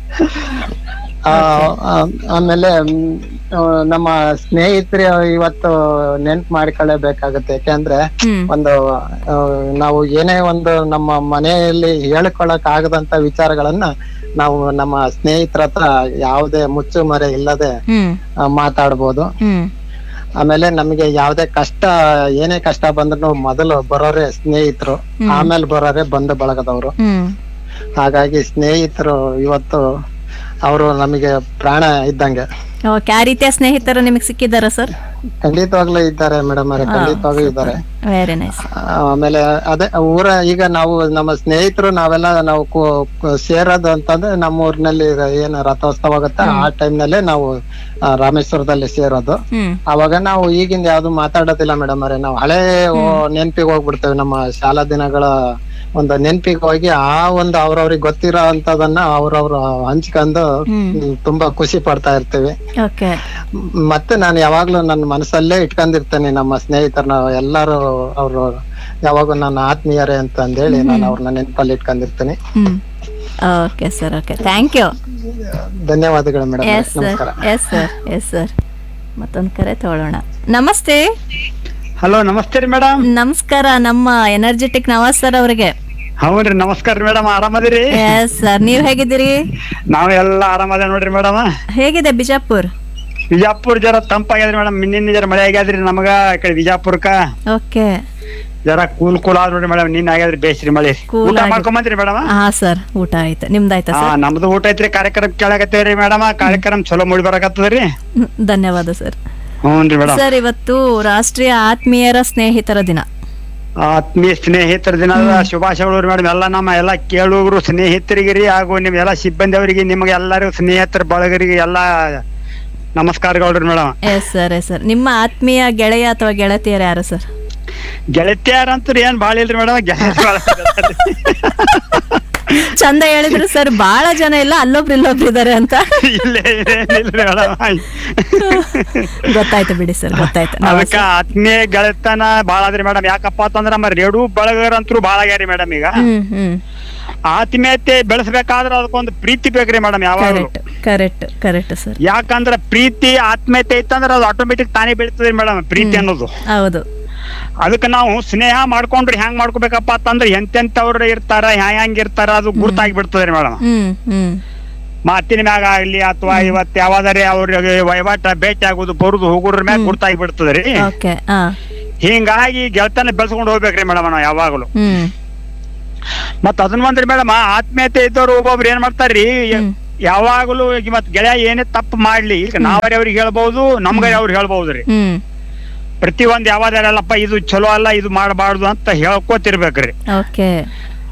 ಆ, ಆ, ಆಮೇಲೆ ಮ್, ಆ, ನಮ್ಮ ಸ್ನೇಹಿತರು ಇವತ್ತು ನೆನ್ಪು ಮಾಡ್ಕೊಳ್ಳೇಬೇಕಾಗುತ್ತೆ ಯಾಕೆಂದ್ರೆ ಹ್ಮ್ ಒಂದು ಆ, ನಾವು ಏನೇ ಒಂದು ನಮ್ಮ ಮನೆಯಲ್ಲಿ ಹೇಳ್ಕೊಳಕ್ ಆಗದಂತ ವಿಚಾರಗಳನ್ನ ನಾವು ನಮ್ಮ ಸ್ನೇಹಿತರ ಹತ್ರ ಯಾವುದೇ ಮುಚ್ಚು ಮರೆ ಇಲ್ಲದೆ ಹ್ಮ್ ಆ, ಮಾತಾಡ್ಬೋದು ಹ್ಮ್ ಆಮೇಲೆ ನಮಗೆ ಯಾವ್ದೇ ಕಷ್ಟ ಏನೇ ಕಷ್ಟ ಬಂದ್ರು ಮೊದಲು ಬರೋರೆ ಸ್ನೇಹಿತರು ಆಮೇಲೆ ಬರೋರೆ ಬಂಧು ಬಳಗದವರು ಹ್ಮ್ ಹಾಗಾಗಿ ಸ್ನೇಹಿತರು ಇವತ್ತು ಅವರು ನಮಗೆ ಪ್ರಾಣ ಇದ್ದಂಗೆ ಓಕೆ ಆ ರೀತಿಯ ಸ್ನೇಹಿತರು ನಿಮಗೆ ಸಿಕ್ಕಿದಾರ ಸರ್ ಖಂಡಿತವಾಗ್ಲೂ ಇದ್ದಾರೆ ಮೇಡಮ್ ಅವರೇ ಖಂಡಿತವಾಗ್ಲೂ ಇದ್ದಾರೆ ವೆರಿ ನೈಸ್ ಆಮೇಲೆ ಅದೇ ಊರ ಈಗ ನಾವು ನಮ್ಮ ಸ್ನೇಹಿತರು ನಾವೆಲ್ಲ ನಾವು ಕು- ಕು- ಸೇರೋದು ಅಂತಂದ್ರೆ ನಮ್ಮ ಊರಿನಲ್ಲಿ ಏನು ರಥೋತ್ಸವ ಆಗುತ್ತೆ ಆ time ನಲ್ಲೇ ನಾವು ಆ, ರಾಮೇಶ್ವರದಲ್ಲಿ ಸೇರೋದು ಹ್ಮ್ ಅವಾಗ ನಾವು ಈಗಿಂದ ಯಾವ್ದು ಮಾತಾಡೋದಿಲ್ಲ ಮೇಡಮ್ ಅವರೇ ನಾವು ಹಳೆ ನೆನ್ಪಿಗೆ ಹೋಗ್ಬಿಡ್ತೇವೆ ನಮ್ಮ ಶಾಲಾ ದಿನಗಳ ಒಂದು ನೆನ್ಪಿಗೆ ಹೋಗಿ ಆ ಒಂದು ಅವ್ರವ್ರಿಗೆ ಗೊತ್ತಿರೋ ಅಂತದನ್ನ ಅವ್ರವ್ರು ಹಂಚ್ಕೊಂಡು ಹ್ಮ್, ತುಂಬಾ ಖುಷಿ ಪಡ್ತಾ ಇರ್ತೀವಿ ಓಕೆ ಮ್, ಮತ್ತೆ ನಾನು ಯಾವಾಗ್ಲೂ ನನ್ನ ಮನಸ್ಸಲ್ಲೇ ಇಟ್ಕೊಂಡಿರ್ತೇನೆ ನಮ್ಮ ಸ್ನೇಹಿತರನ್ನ ಎಲ್ಲರೂ ಅವರು ಯಾವಾಗೂ ನನ್ನ ಆತ್ಮೀಯರೇ ಅಂತ ಅಂದೇಳಿ ನಾನು ಅವ್ರನ್ನ ನೆನಪಲ್ಲಿ ಇಟ್ಕೊಂಡಿರ್ತೀನಿ hmm okay sir okay thank you ಧನ್ಯವಾದಗಳು ಮೇಡಮ್ ಎಸ್ ಸರ್ ನಮಸ್ಕಾರ ಎಸ್ ಸರ್ ಎಸ್ ಸರ್ ಮತ್ತೊಂದು ಕರೆ ತಗೊಳ್ಳೋಣ ನಮಸ್ತೆ ಹಲೋ ನಮಸ್ತೆ ರೀ ಮೇಡಮ್ ನಮಸ್ಕಾರ ನಮ್ಮ ಎನರ್ಜೆಟಿಕ್ ನವಾಜ್ ಸರ್ ಅವರಿಗೆ ಹೌದ್ರಿ ನಮಸ್ಕಾರ ಮೇಡಮ್ ಆರಾಮದಿರಿ ಎಸ್ ಸರ್ ನೀವ್ ಹೇಗಿದ್ದೀರಿ ನಾವೆಲ್ಲ ಆರಾಮದ ನೋಡ್ರಿ ಮೇಡಮ್ ಹೇಗಿದೆ ಬಿಜಾಪುರ್ ಬಿಜಾಪುರ್ ಜರ ತಂಪಾಗ್ಯದ್ರಿ ಮೇಡಮ್ ನಿನ್ನೆ ಜರ ಮಳೆ ಆಗ್ಯಾದ್ರಿ ನಮಗ ಈ ಕಡೆ ಬಿಜಾಪುರಕ್ಕ ಓಕೆ ಜರ ಕೂಲ್ ಕೂಲ್ ಆದ್ ನೋಡ್ರಿ ಮೇಡಮ್ ನಿನ್ನ ಆಗ್ಯಾದ್ರಿ ಬೇಸ್ರಿ ಮಳೆ Cool ಊಟ ಆಗಿ- ಮಾಡ್ಕೊಂಬಂದ್ರಿ ಮೇಡಮ್ ಹಾ ಸರ್ ಊಟ ಆಯ್ತು ನಿಮ್ದಾಯ್ತಾ ಹಾ ಸರ್ ನಮ್ದು ಊಟ ಐತ್ರಿ ಕಾರ್ಯಕ್ರಮ ಕೇಳಾಕತ್ತೇವ್ರಿ ಮೇಡಮ್ ಕಾರ್ಯಕ್ರಮ ಚಲೋ ಮುಡಿ ಬರಾಕತ್ತದ್ರಿ ಹ್ಮ್, ಧನ್ಯವಾದ ಸರ್ ಹ್ಞೂನ್ರಿ ಮೇಡಮ್ ಸರ್ ಇವತ್ತು ರಾಷ್ಟ್ರೀಯ ಆತ್ಮೀಯರ ಸ್ನೇಹಿತರ ದಿನ ಆತ್ಮೀಯ ಸ್ನೇಹಿತರ ದಿನದ ಶುಭಾಶಯಗಳು ಮೇಡಮ್ ಎಲ್ಲ ನಮ್ಮ ಎಲ್ಲ ಕೇಳುಗರು ಸ್ನೇಹಿತರಿಗೆ ರೀ ಹಾಗೂ ನಿಮ್ ಎಲ್ಲ ಸಿಬ್ಬಂದಿ ಅವರಿಗೆ ನಿಮ್ಗೆ ಎಲ್ಲರಿಗೂ ಸ್ನೇಹಿತರ ಬಳಗರಿಗೆ ಎಲ್ಲ ನಮಸ್ಕಾರಗಳ್ರಿ madam yes sir yes sir ನಿಮ್ಮ ಆತ್ಮೀಯ ಗೆಳೆಯ ಅಥವಾ ಗೆಳತಿಯರು ಯಾರು ಸರ್ ಗೆಳತಿಯರಂತೂ ಏನ್ ಬಾಳ ಇಲ್ರಿ ಮೇಡಮ್ ಚಂದ ಹೇಳಿದ್ರು ಸರ್ ಬಹಳ ಜನ ಇಲ್ಲ ಅಲ್ಲೊಬ್ರು ಇಲ್ಲೊಬ್ರು ಇದಾರೆ ಅಂತ ಇಲ್ಲೇ ಇಲ್ರಿ ಮೇಡಮ್ ಗೊತ್ತಾಯ್ತು ಬಿಡಿ ಸರ್ ಗೊತ್ತಾಯ್ತು ಅದಕ್ಕ ಆತ್ಮೀಯ ಗೆಳತನ ಬಾಳ ಅದ್ರಿ ಮೇಡಮ್ ಯಾಕಪ್ಪ ಅಂತಂದ್ರ ನಮ್ಮ ರೇಡು ಬಳಗರಂತೂ ಬಾಳ ಆಗ್ಯಾರಿ ಮೇಡಮ್ ಈಗ ಹ್ಮ್ ಹ್ಮ್ ಆತ್ಮೀಯತೆ ಬೆಳೆಸ್ಬೇಕಾದ್ರ ಅದಕ್ಕೊಂದು ಪ್ರೀತಿ ಬೇಕ್ರಿ ಮೇಡಮ್ ಯಾವಾಗಲೂ ಕರೆಕ್ಟ್ ಕರೆಕ್ಟ್ ಕರೆಕ್ಟ್ ಸರ್ ಯಾಕಂದ್ರ ಪ್ರೀತಿ ಆತ್ಮೀಯತೆ ಇತ್ತಂದ್ರ ಅದು ಆಟೋಮೆಟಿಕ್ ತಾನೇ ಬೆಳಿತದ್ರಿ ಮೇಡಮ್ ಪ್ರೀತಿ ಅನ್ನೋದು ಹೌದು ಅದಕ್ಕೆ ನಾವು ಸ್ನೇಹ ಮಾಡ್ಕೊಂಡ್ರೆ ಹೆಂಗ್ ಮಾಡ್ಕೋಬೇಕಪ್ಪ ಅಂತಂದ್ರೆ ಎಂತೆಂತವ್ರು ಇರ್ತಾರ ಹ್ಯಾಂಗ್ ಹೆಂಗ್ ಇರ್ತಾರ ಅದು ಗುರ್ತಾಗಿ ಬಿಡ್ತದ್ರಿ ಮೇಡಮ್ ಹ್ಮ್ ಹ್ಮ್ ಮಾತಿನ ಮ್ಯಾಗ ಆಗ್ಲಿ ಅಥವಾ ಇವತ್ ಯಾವಾದರೆ ಅವ್ರಿಗೆ ವಹಿವಾಟ ಭೇಟಿ ಆಗುದು ಬರುದು ಹೋಗುದ್ರ ಮ್ಯಾಗ ಗುರ್ತಾಗಿ ಬಿಡ್ತದ್ರಿ ಓಕೆ ಹಾ ಹಿಂಗಾಗಿ ಗೆಳತನ ಬೆಳೆಸ್ಕೊಂಡು ಹೋಗ್ಬೇಕ್ರಿ ಮೇಡಮ್ ನಾವು ಯಾವಾಗಲೂ ಹ್ಮ್ ಮತ್ ಅದನ್ನ ಬಂದ್ರಿ ಮೇಡಮ್ ಆತ್ಮೀಯತೆ ಇದ್ದವ್ರು ಒಬ್ಬೊಬ್ರು ಏನ್ ಮಾಡ್ತಾರ್ರಿ ಯಾವಾಗಲೂ ಈಗ ಮತ್ ಗೆಳೆಯ ಏನೇ ತಪ್ಪು ಮಾಡ್ಲಿ ಈಗ ನಾವರಿ ಅವ್ರಿಗೆ ಹೇಳ್ಬಹುದು ನಮ್ಗರಿ ಅವ್ರಿಗೆ ಹೇಳ್ಬಹುದ್ರಿ ಹ್ಮ್ ಪ್ರತಿ ಒಂದ್ ಯಾವ್ದಾರಲ್ಲಪ್ಪ ಇದು ಚಲೋ ಅಲ್ಲ ಇದು ಮಾಡಬಾರ್ದು ಅಂತ ಹೇಳ್ಕೋತಿರ್ಬೇಕ್ರಿ ಓಕೆ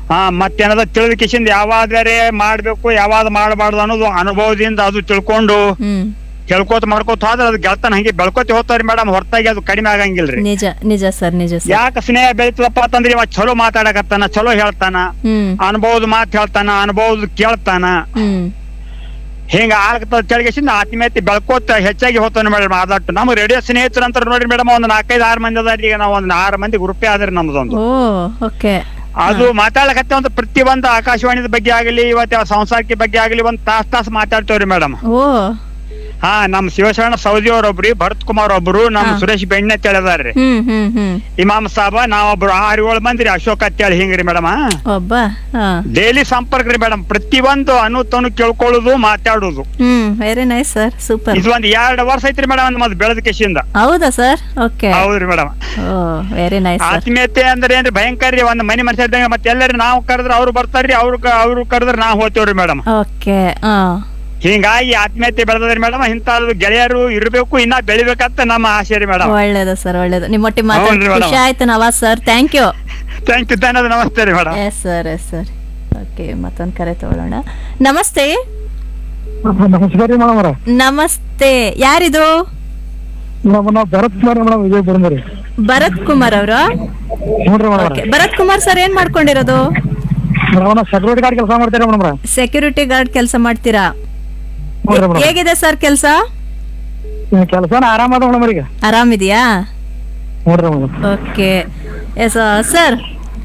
ಹಾ ಮತ್ತೇನದ ತಿಳಿದ ಕಿಶಿಂದ ಯಾವಾದರೆ ಮಾಡ್ಬೇಕು ಯಾವಾದ ಮಾಡಬಾರ್ದು ಅನ್ನೋದು ಅನುಭವದಿಂದ ಅದು ತಿಳ್ಕೊಂಡು ಹ್ಮ್ ಕೇಳ್ಕೋತ ಮಾಡ್ಕೋತ ಹೋದ್ರೆ ಅದು ಗೆಳತನ ಹಂಗೆ ಬೆಳ್ಕೋತಿ ಹೋಗ್ತಾವ್ರಿ ಮೇಡಮ್ ಹೊರತಾಗಿ ಅದು ಕಡಿಮೆ ಆಗಂಗಿಲ್ರಿ ನಿಜ ನಿಜ ಸರ್ ನಿಜ ಸರ್ ಯಾಕ ಸ್ನೇಹ ಬೆಳಿತದಪ್ಪ ಅಂತಂದ್ರೆ ಇವ ಚಲೋ ಮಾತಾಡಕತ್ತಾನ ಚಲೋ ಹೇಳ್ತಾನ ಹ್ಮ್ ಅನುಭವದ ಮಾತು ಹೇಳ್ತಾನ ಅನುಭವದ ಕೇಳ್ತಾನ ಹ್ಮ್ ಹಿಂಗ ಆಗ್ತದ ತೆಳಗಿಸಿಂದ ಆತ್ಮೀಯತೆ ಬೆಳ್ಕೋತ ಹೆಚ್ಚಾಗಿ ಹೋಗ್ತಾನೆ ಮೇಡಮ್ ಆದಟ್ಟು ನಮ್ ರೇಡಿಯೋ ಸ್ನೇಹಿತರು ಅಂತ ನೋಡ್ರಿ ಮೇಡಮ್ ಒಂದ್ ನಾಲ್ಕೈದು ಆರು ಮಂದಿ ಅದಾರಿ ಈಗ ನಾವು ಒಂದ್ ಆರು ಮಂದಿ ಗ್ರೂಪೇ ಆದ್ರಿ ನಮ್ದೊಂದು ಓ ಓಕೆ ಅದು ಮಾತಾಡಕತ್ತೆ ಒಂದು ಪ್ರತಿ ಒಂದು ಆಕಾಶವಾಣಿದ ಬಗ್ಗೆ ಆಗಲಿ ಇವತ್ತು ಯಾವ ಸಂಸಾರಕ್ಕೆ ಬಗ್ಗೆ ಆಗಲಿ ಒಂದ್ ತಾಸ್ ತಾಸ್ ಮಾತಾಡ್ತೇವ್ರಿ ಮೇಡಮ್ ಓ ಹಾ ನಮ್ ಶಿವಶರಣ ಸೌದಿ ಅವ್ರೊಬ್ರಿ ಭರತ್ ಕುಮಾರ್ ಒಬ್ರು ನಮ್ ಸುರೇಶ್ ಬೆಣ್ಣೆ ತಿಳಿದಾರ್ರಿ ಹ್ಮ್ ಹ್ಮ್ ಹ್ಮ್ ಇಮಾಮ್ ಸಾಬ ನಾವೊಬ್ರು ಆರು ಏಳು ಮಂದಿ ರೀ ಅಶೋಕ್ ಅಂತೇಳಿ ಹಿಂಗ್ರಿ ಮೇಡಮ್ ಒಬ್ಬ ಹಾ ಡೈಲಿ ಸಂಪರ್ಕ ರೀ ಮೇಡಮ್ ಪ್ರತಿ ಒಂದು ಅನುತನು ಕೇಳ್ಕೊಳ್ಳೋದು ಮಾತಾಡೋದು ಹ್ಮ್ ವೆರಿ ನೈಸ್ ಸರ್ ಸೂಪರ್ ಇದು ಒಂದ್ ಎರಡು ವರ್ಷ ಐತ್ರಿ ಮೇಡಮ್ ನಮ್ಮದು ಬೆಳೆದ ಕೆಶಿಂದ ಹೌದಾ ಸರ್ ಓಕೆ ಹೌದ್ರಿ madam oh very nice sir ಆತ್ಮೀಯತೆ ಅಂದ್ರೆ ಏನ್ರಿ ಭಯಂಕರ ರೀ ಒಂದ್ ಮನಿ ಮನುಷ್ಯ ಇದ್ದಂಗ ಮತ್ತೆ ಎಲ್ಲರೂ ನಾವು ಕರೆದ್ರೆ ಅವ್ರು ಬರ್ತಾರ್ರಿ ಅವ್ರು ಕ- ಅವ್ರು ಕರೆದ್ರೆ ನಾವು ಹೋಗ್ತೇವ್ರಿ ಮೇಡಮ್ ಓಕೆ ಹಾ ಹಿಂಗಾಗಿ ಆತ್ಮೀಯತೆ ಬೆಳೆದ್ರಿ ಮೇಡಮ್ ಇಂಥದ್ದು ಗೆಳೆಯರು ಇರ್ಬೇಕು ಇನ್ನ ಬೆಳಿಬೇಕಂತ ನಮ್ಮ ಆಸೆ ರೀ ಮೇಡಮ್ ಒಳ್ಳೇದು ಸರ್ ಒಳ್ಳೇದು ನಿಮ್ಮೊಟ್ಟಿಗೆ ಹೌನ್ರಿ ಮಾತಾಡಿ madam. ಖುಷಿ ಆಯ್ತು Nawaz sir thank you thank you ಧನ್ಯವಾದ ನಮಸ್ತೆ ರೀ madam yes sir yes sir okay ಮತ್ತೊಂದು ಕರೆ ತಗೊಳ್ಳೋಣ ನಮಸ್ತೆ ನಮಸ್ಕಾರ ರೀ ಮೇಡಮ್ ನಮಸ್ತೆ ಯಾರಿದು ನಾವು ನಾವು ಭರತ್ ಕುಮಾರ್ ಮೇಡಮ್ ವಿಜಯಪುರ ರೀ ಭರತ್ ಕುಮಾರ್ ಅವರು ಹ್ಞೂ ರೀ madam okay Bharat Kumar sir ಏನ್ ಮಾಡ್ಕೊಂಡಿರೋದು ಮೇಡಮ್ ನಾವು ಸೆಕ್ಯೂರಿಟಿ ಗಾರ್ಡ್ ಕೆಲಸ ಮಾಡ್ತೀರಿ ಮೇಡಮ್ ಸೆಕ್ಯೂರಿಟಿ ಗಾರ್ಡ್ ಕೆಲಸ ಮಾಡ್ತೀರಾ ಹ್ಞೂ ರೀ ಮೇಡಮ್ ಹೇಗಿದೆ ಸರ್ ಕೆಲಸ ಕೆಲಸನ ಆರಾಮದ ಮೇಡಮ್ ಈಗ ಆರಾಮಿದೆಯಾ ಹ್ಞೂ ರೀ madam okay yes sir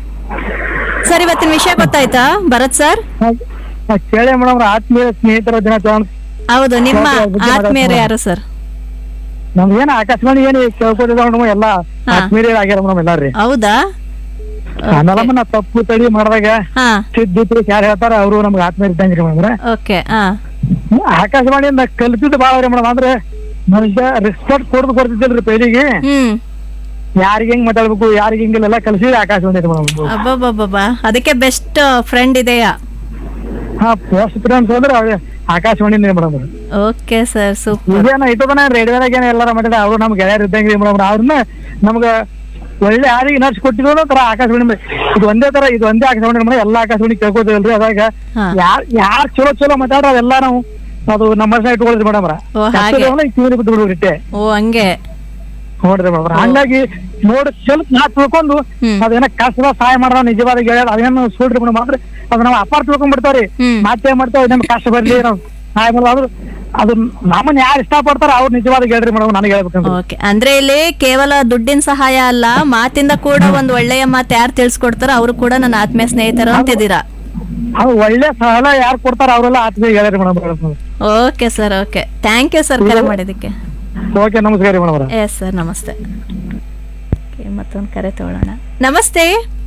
sir ಇವತ್ತಿನ ವಿಷಯ ಗೊತ್ತಾಯ್ತಾ ಭರತ್ ಸರ್ ಕೇಳಿ ಮೇಡಮ್ ಆತ್ಮೀಯ ಸ್ನೇಹಿತರ ದಿನಾಚರಣೆ ಹೌದು ನಿಮ್ಮ ಬಗ್ಗೆ ಮಾತಾಡ್ತೀನಿ ಆತ್ಮೀಯರು madam. ಯಾರು ಸರ್ ನಮ್ದು ಏನ್ ಆಕಾಶವಾಣಿ ಏನ್ ಕೇಳ್ಕೊತಿದಾವ ಮೇಡಮ್ ಎಲ್ಲ ಆತ್ಮೀಯ ಆಗ್ಯಾರ ಮೇಡಮ್ ಎಲ್ಲಾರ್ರಿ ಹೌದಾ ಆಮೇಲೆ ನಾ ತಪ್ಪು ತಡಿ ಮಾಡಿದಾಗ ಹಾ ಸಿದ್ಧಿತ್ತು ಯಾರು ಹೇಳ್ತಾರ ಅವರು ನಮ್ಗೆ ಆತ್ಮೀಯ ಇದ್ದಂಗ್ರಿ ಮೇಡಮ್ ಓಕೆ ಹಾ ಆಕಾಶವಾಣಿಯಿಂದ ಕಲ್ತಿದ್ದು ಭಾಳ ರೀ ಮೇಡಮ್ ಅಂದ್ರೆ ಮನುಷ್ಯ ರೆಸ್ಪೆಕ್ಟ್ ಕೊಡ್ದು ಕೊಡ್ತಿದ್ದಿಲ್ರಿ ಪೈಲಿಗೆ ಹ್ಮ್ ಯಾರಿಗೆ ಹೆಂಗ್ ಮಾತಾಡ್ಬೇಕು ಯಾರಿಗೆ ಹಿಂಗಿಲ್ಲ ಎಲ್ಲ ಕಲ್ಸಿದ್ರೆ ಆಕಾಶವಾಣಿ ಮೇಡಮ್ ಅಬ್ಬಬ್ಬಬ್ಬಾ ಅದಕ್ಕೆ ಬೆಸ್ಟ್ ಫ್ರೆಂಡ್ ಇದೆಯಾ ಹಾ ಪೋಸ್ಟ್ ಫ್ರೆಂಡ್ಸ್ ಅಂದ್ರೆ ಅವೇ ಆಕಾಶವಾಣಿನೇ ಮೇಡಮ್ ಓಕೆ ಸರ್ ಸೂಪರ್ ಇದೇನ ಇಟ್ಟದನ ರೇಡಿಯೋದಾಗ ಏನ ಎಲ್ಲಾರ ಮಾಡಿದ ಅವ್ರು ನಮ್ ಗೆಳೆಯರ್ ಇದ್ದಂಗ್ರಿ ಮೇಡಮ್ ಅವ್ರನ್ನ ನಮ್ಗ ಒಳ್ಳೆ ಯಾರಿಗೆ ನರ್ಸ್ ಕೊಟ್ಟಿದ್ರು ತರ ಆಕಾಶವಾಣಿ ಮೇಲೆ ಇದು ಒಂದೇ ತರ ಇದು ಒಂದೇ ಆಕಾಶವಾಣಿ ಮೇಡಮ್ ಎಲ್ಲಾ ಆಕಾಶವಾಣಿ ಕೇಳ್ಕೊತೀವಲ್ರಿ ಅದಾಗ ಹಾ. ಯಾರ್ ಯಾರ್ ಚಲೋ ಚಲೋ ಮಾತಾಡ್ರ ಅವೆಲ್ಲ ನಾವು ಅದು ನಮ್ಮ ಸಹ ಇಟ್ಕೊಳ್ರಿ ಮೇಡಮ್ ಓ, ಹಾಗೆ. ಕಿವಿ ಬಿಟ್ಟು ಬಿಡ್ಬಿಟ್ಟೆ ಓ ಹಂಗೆ ನೋಡ್ರಿ ಮೇಡಮ್ ಹಂಗಾಗಿ ನೋಡಿ ಸ್ವಲ್ಪ ನಾ ತಿಳ್ಕೊಂಡು ಅದೇನ ಕಷ್ಟದ ಸಹಾಯ ಮಾಡೋ ನಿಜವಾದ ಗೆಳೆಯ ಅದೇನು ಸುಳ್ರಿ ಮೇಡಮ್ ಅಂದ್ರೆ ಅದು ನಾವು ಅಪಾರ ತಿಳ್ಕೊಂಡ್ಬಿಡ್ತಾವ್ರಿ ಮತ್ತೆ ಮಾಡ್ತಾವ ನಮ್ಗೆ ಕಷ್ಟ ಬರ್ಲಿ ನಾವು ಸಹಾಯ ಮಾಡೋದು ಅದು ನಮ್ಮನ್ನ ಯಾರು ಇಷ್ಟ ಪಡ್ತಾರ ಅವ್ರು ನಿಜವಾದ ಗೆಳ್ರಿ ಮೇಡಮ್ ನನಗೆ ಹೇಳ್ಬೇಕಂದ್ರೆ ಓಕೆ ಅಂದ್ರೆ ಇಲ್ಲಿ ಕೇವಲ ದುಡ್ಡಿನ ಸಹಾಯ ಅಲ್ಲ ಮಾತಿಂದ ಕೂಡ ಒಂದು ಒಳ್ಳೆಯ ಮಾತು ಯಾರು ತಿಳಿಸ್ಕೊಡ್ತಾರೋ ಅವರು ಕೂಡ ನನ್ನ ಆತ್ಮೀಯ ಸ್ನೇಹಿತರು ಅಂತಿದ್ದೀರಾ ಅದು ಒಳ್ಳೆ ಸಹಲ ಯಾರು ಕೊಡ್ತಾರ ಅವರೆಲ್ಲ ಆತ್ಮೀಯ ಗೆಳೆಯರಿ madam okay sir okay thank you sir ಕರೆ ಮಾಡಿದ್ದಕ್ಕೆ ಓಕೆ ನಮಸ್ಕಾರ ರೀ ಮೇಡಮ್ ಎಸ್ ಸರ್ ನಮಸ್ತೆ Okay, ಮತ್ತೊಂದು ಕರೆ ತಗೊಳ್ಳೋಣ ನಮಸ್ತೆ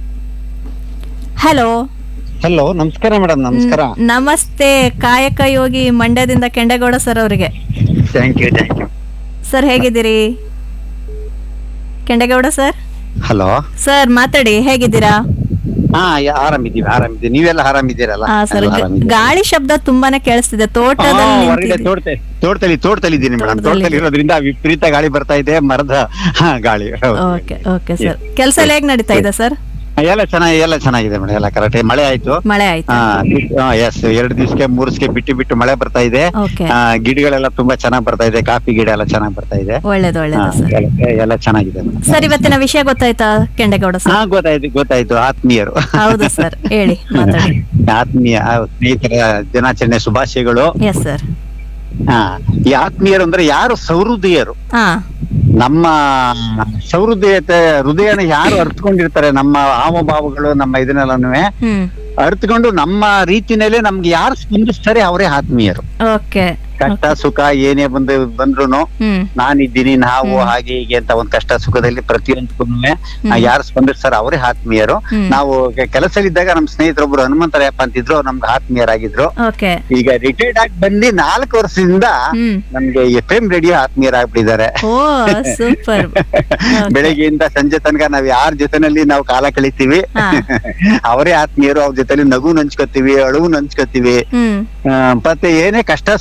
ಹಲೋ ಹಲೋ ನಮಸ್ಕಾರ ಮೇಡಮ್ ನಮಸ್ಕಾರ ನಮಸ್ತೆ ಕಾಯಕ ಯೋಗಿ ಮಂಡ್ಯದಿಂದ ಕೆಂಡೇಗೌಡ ಸರ್ ಅವರಿಗೆ thank you thank you sir ಹೇಗಿದ್ದೀರಿ ಕೆಂಡೇಗೌಡ ಸರ್ ಹಲೋ ಸರ್ ಮಾತಾಡಿ ಹೇಗಿದ್ದೀರಾ ಹಾ ಯಾ- ಆರಾಮಿದ್ದೀವಿ ಆರಾಮಿದ್ದೀವಿ ನೀವೆಲ್ಲ ಆರಾಮಿದ್ದೀರಲ್ಲ ಹಾ ಸರ್ ಎಲ್ಲ ಆರಾಮಿದ್ದೀವಿ. ಗಾಳಿ ಶಬ್ದ ತುಂಬಾನೇ ಕೇಳಿಸ್ತಿದೆ ಹಾ, ತೋಟದಲ್ಲಿ ಹೊರಗಡೆ ನಿಂತಿದ್ದೀರಿ. ತೋಟದಲ್ಲಿ ತೋಟದಲ್ಲಿ ತೋಟದಲ್ಲಿ ಇದ್ದೀನಿ ಮೇಡಮ್ ತೋಟದಲ್ಲಿ ಇರೋದ್ರಿಂದ ವಿಪರೀತ ಗಾಳಿ ಬರ್ತಾ ಇದೆ ಮರದ ಹಾ, ಗಾಳಿ ಹೌದು. ಓಕೆ ಓಕೆ ಸರ್ ಕೆಲಸ ಎಲ್ಲ ಹೇಗ್ ನಡೀತಾ ಇದೆ ಸರ್ ಎಲ್ಲ ಚೆನ್ನಾಗಿ ಎಲ್ಲ ಚೆನ್ನಾಗಿದೆ ಮೇಡಮ್ ಎಲ್ಲ ಕರೆಕ್ಟ್ ಮಳೆ ಆಯ್ತು ಮಳೆ ಆಯ್ತು ಎಸ್ ಎರಡು ದಿವಸಕ್ಕೆ ಮೂರ್ ದಿವಸಕ್ಕೆ ಬಿಟ್ಟು ಬಿಟ್ಟು ಮಳೆ ಬರ್ತಾ ಇದೆ ಓಕೆ ಆ, ಗಿಡಗಳೆಲ್ಲ ತುಂಬಾ ಚೆನ್ನಾಗಿ ಬರ್ತಾ ಇದೆ ಕಾಫಿ ಗಿಡ ಎಲ್ಲ ಚೆನ್ನಾಗಿ ಬರ್ತಾ ಇದೆ ಒಳ್ಳೇದು ಒಳ್ಳೇದು ಹಾ, ಸರ್ ಎಲ್ಲ- ಎಲ್ಲ ಚೆನ್ನಾಗಿದೆ ಮೇಡಮ್ ಸರ್ ಇವತ್ತಿನ ವಿಷಯ ಗೊತ್ತಾಯ್ತಾ ಕೆಂಡೇಗೌಡ ಹಾ ಸರ್ ಗೊತ್ತಾಯ್ತು ಗೊತ್ತಾಯ್ತು ಆತ್ಮೀಯರು ಹೌದು ಸರ್ ಹೇಳಿ ಮಾತಾಡಿ ಆತ್ಮೀಯ ಆ, ಸ್ನೇಹಿತರ ದಿನಾಚರಣೆ ಶುಭಾಶಯಗಳು ಎಸ್ ಸರ್ ಹಾ ಈ ಆತ್ಮೀಯರು ಅಂದ್ರೆ ಯಾರು ಸೌಹೃದಯರು ಹಾ ನಮ್ಮ ಸೌಹೃದಯತೆ ಹೃದಯನ ಯಾರು ಅರ್ಥಕೊಂಡಿರ್ತಾರೆ ನಮ್ಮ ಹಾವಭಾವಗಳು ನಮ್ಮ ಇದನ್ನೆಲ್ಲನೂ ಹ್ಮ್ ಅರ್ಥಕೊಂಡು ನಮ್ಮ ರೀತಿನಲ್ಲೇ ನಮ್ಗೆ ಯಾರು ಸ್ಪಂದಿಸ್ತಾರೆ ಅವರೇ ಆತ್ಮೀಯರು ಓಕೆ ಕಷ್ಟ ಸುಖ ಏನೇ ಬಂದು ಬಂದ್ರು ಹ್ಮ್ ನಾನಿದ್ದೀನಿ ನಾವು ಹಾಗೆ ಹೀಗೆ ಅಂತ ಒಂದ್ ಕಷ್ಟ ಸುಖದಲ್ಲಿ ಪ್ರತಿಯೊಂದಕ್ಕೂ ಯಾರು ಸ್ಪಂದಿಸ್ತಾರ ಅವರೇ ಆತ್ಮೀಯರು ಹ್ಮ್. ನಾವು ಕೆ- ಕೆಲಸದಲ್ಲಿದ್ದಾಗ ನಮ್ಮ ಸ್ನೇಹಿತರೊಬ್ರು ಹನುಮಂತರಪ್ಪ ಅಂತಿದ್ರು ಅವ್ರು ನಮ್ಗೆ ಆತ್ಮೀಯರಾಗಿದ್ರು ಓಕೆ ಈಗ ರಿಟೈರ್ಡ್ ಆಗಿ ಬಂದು ನಾಲ್ಕು ವರ್ಷದಿಂದ ಹ್ಮ್ ನಮ್ಗೆ ಎಫ್ ಎಂ ರೇಡಿಯೋ ಆತ್ಮೀಯರಾಗ್ಬಿಟ್ಟಿದ್ದಾರೆ ಓ ಸೂಪರ್ ಬೆಳಗ್ಗೆಯಿಂದ ಸಂಜೆ ತನಕ ನಾವ್ ಯಾರ ಜೊತೆನಲ್ಲಿ ನಾವು ಕಾಲ ಕಳಿತೀವಿ ಹಾ. ಅವರೇ ಆತ್ಮೀಯರು ಅವ್ರ ಜೊತೆಲಿ ನಗು ಹಂಚ್ಕೋತೀವಿ ಅಳುವು ಹಂಚ್ಕೋತೀವಿ ಹ್ಮ್ ಆ, ಮತ್ತೆ ಏನೇ ಕಷ್ಟ ಸುಖ ಏನೇ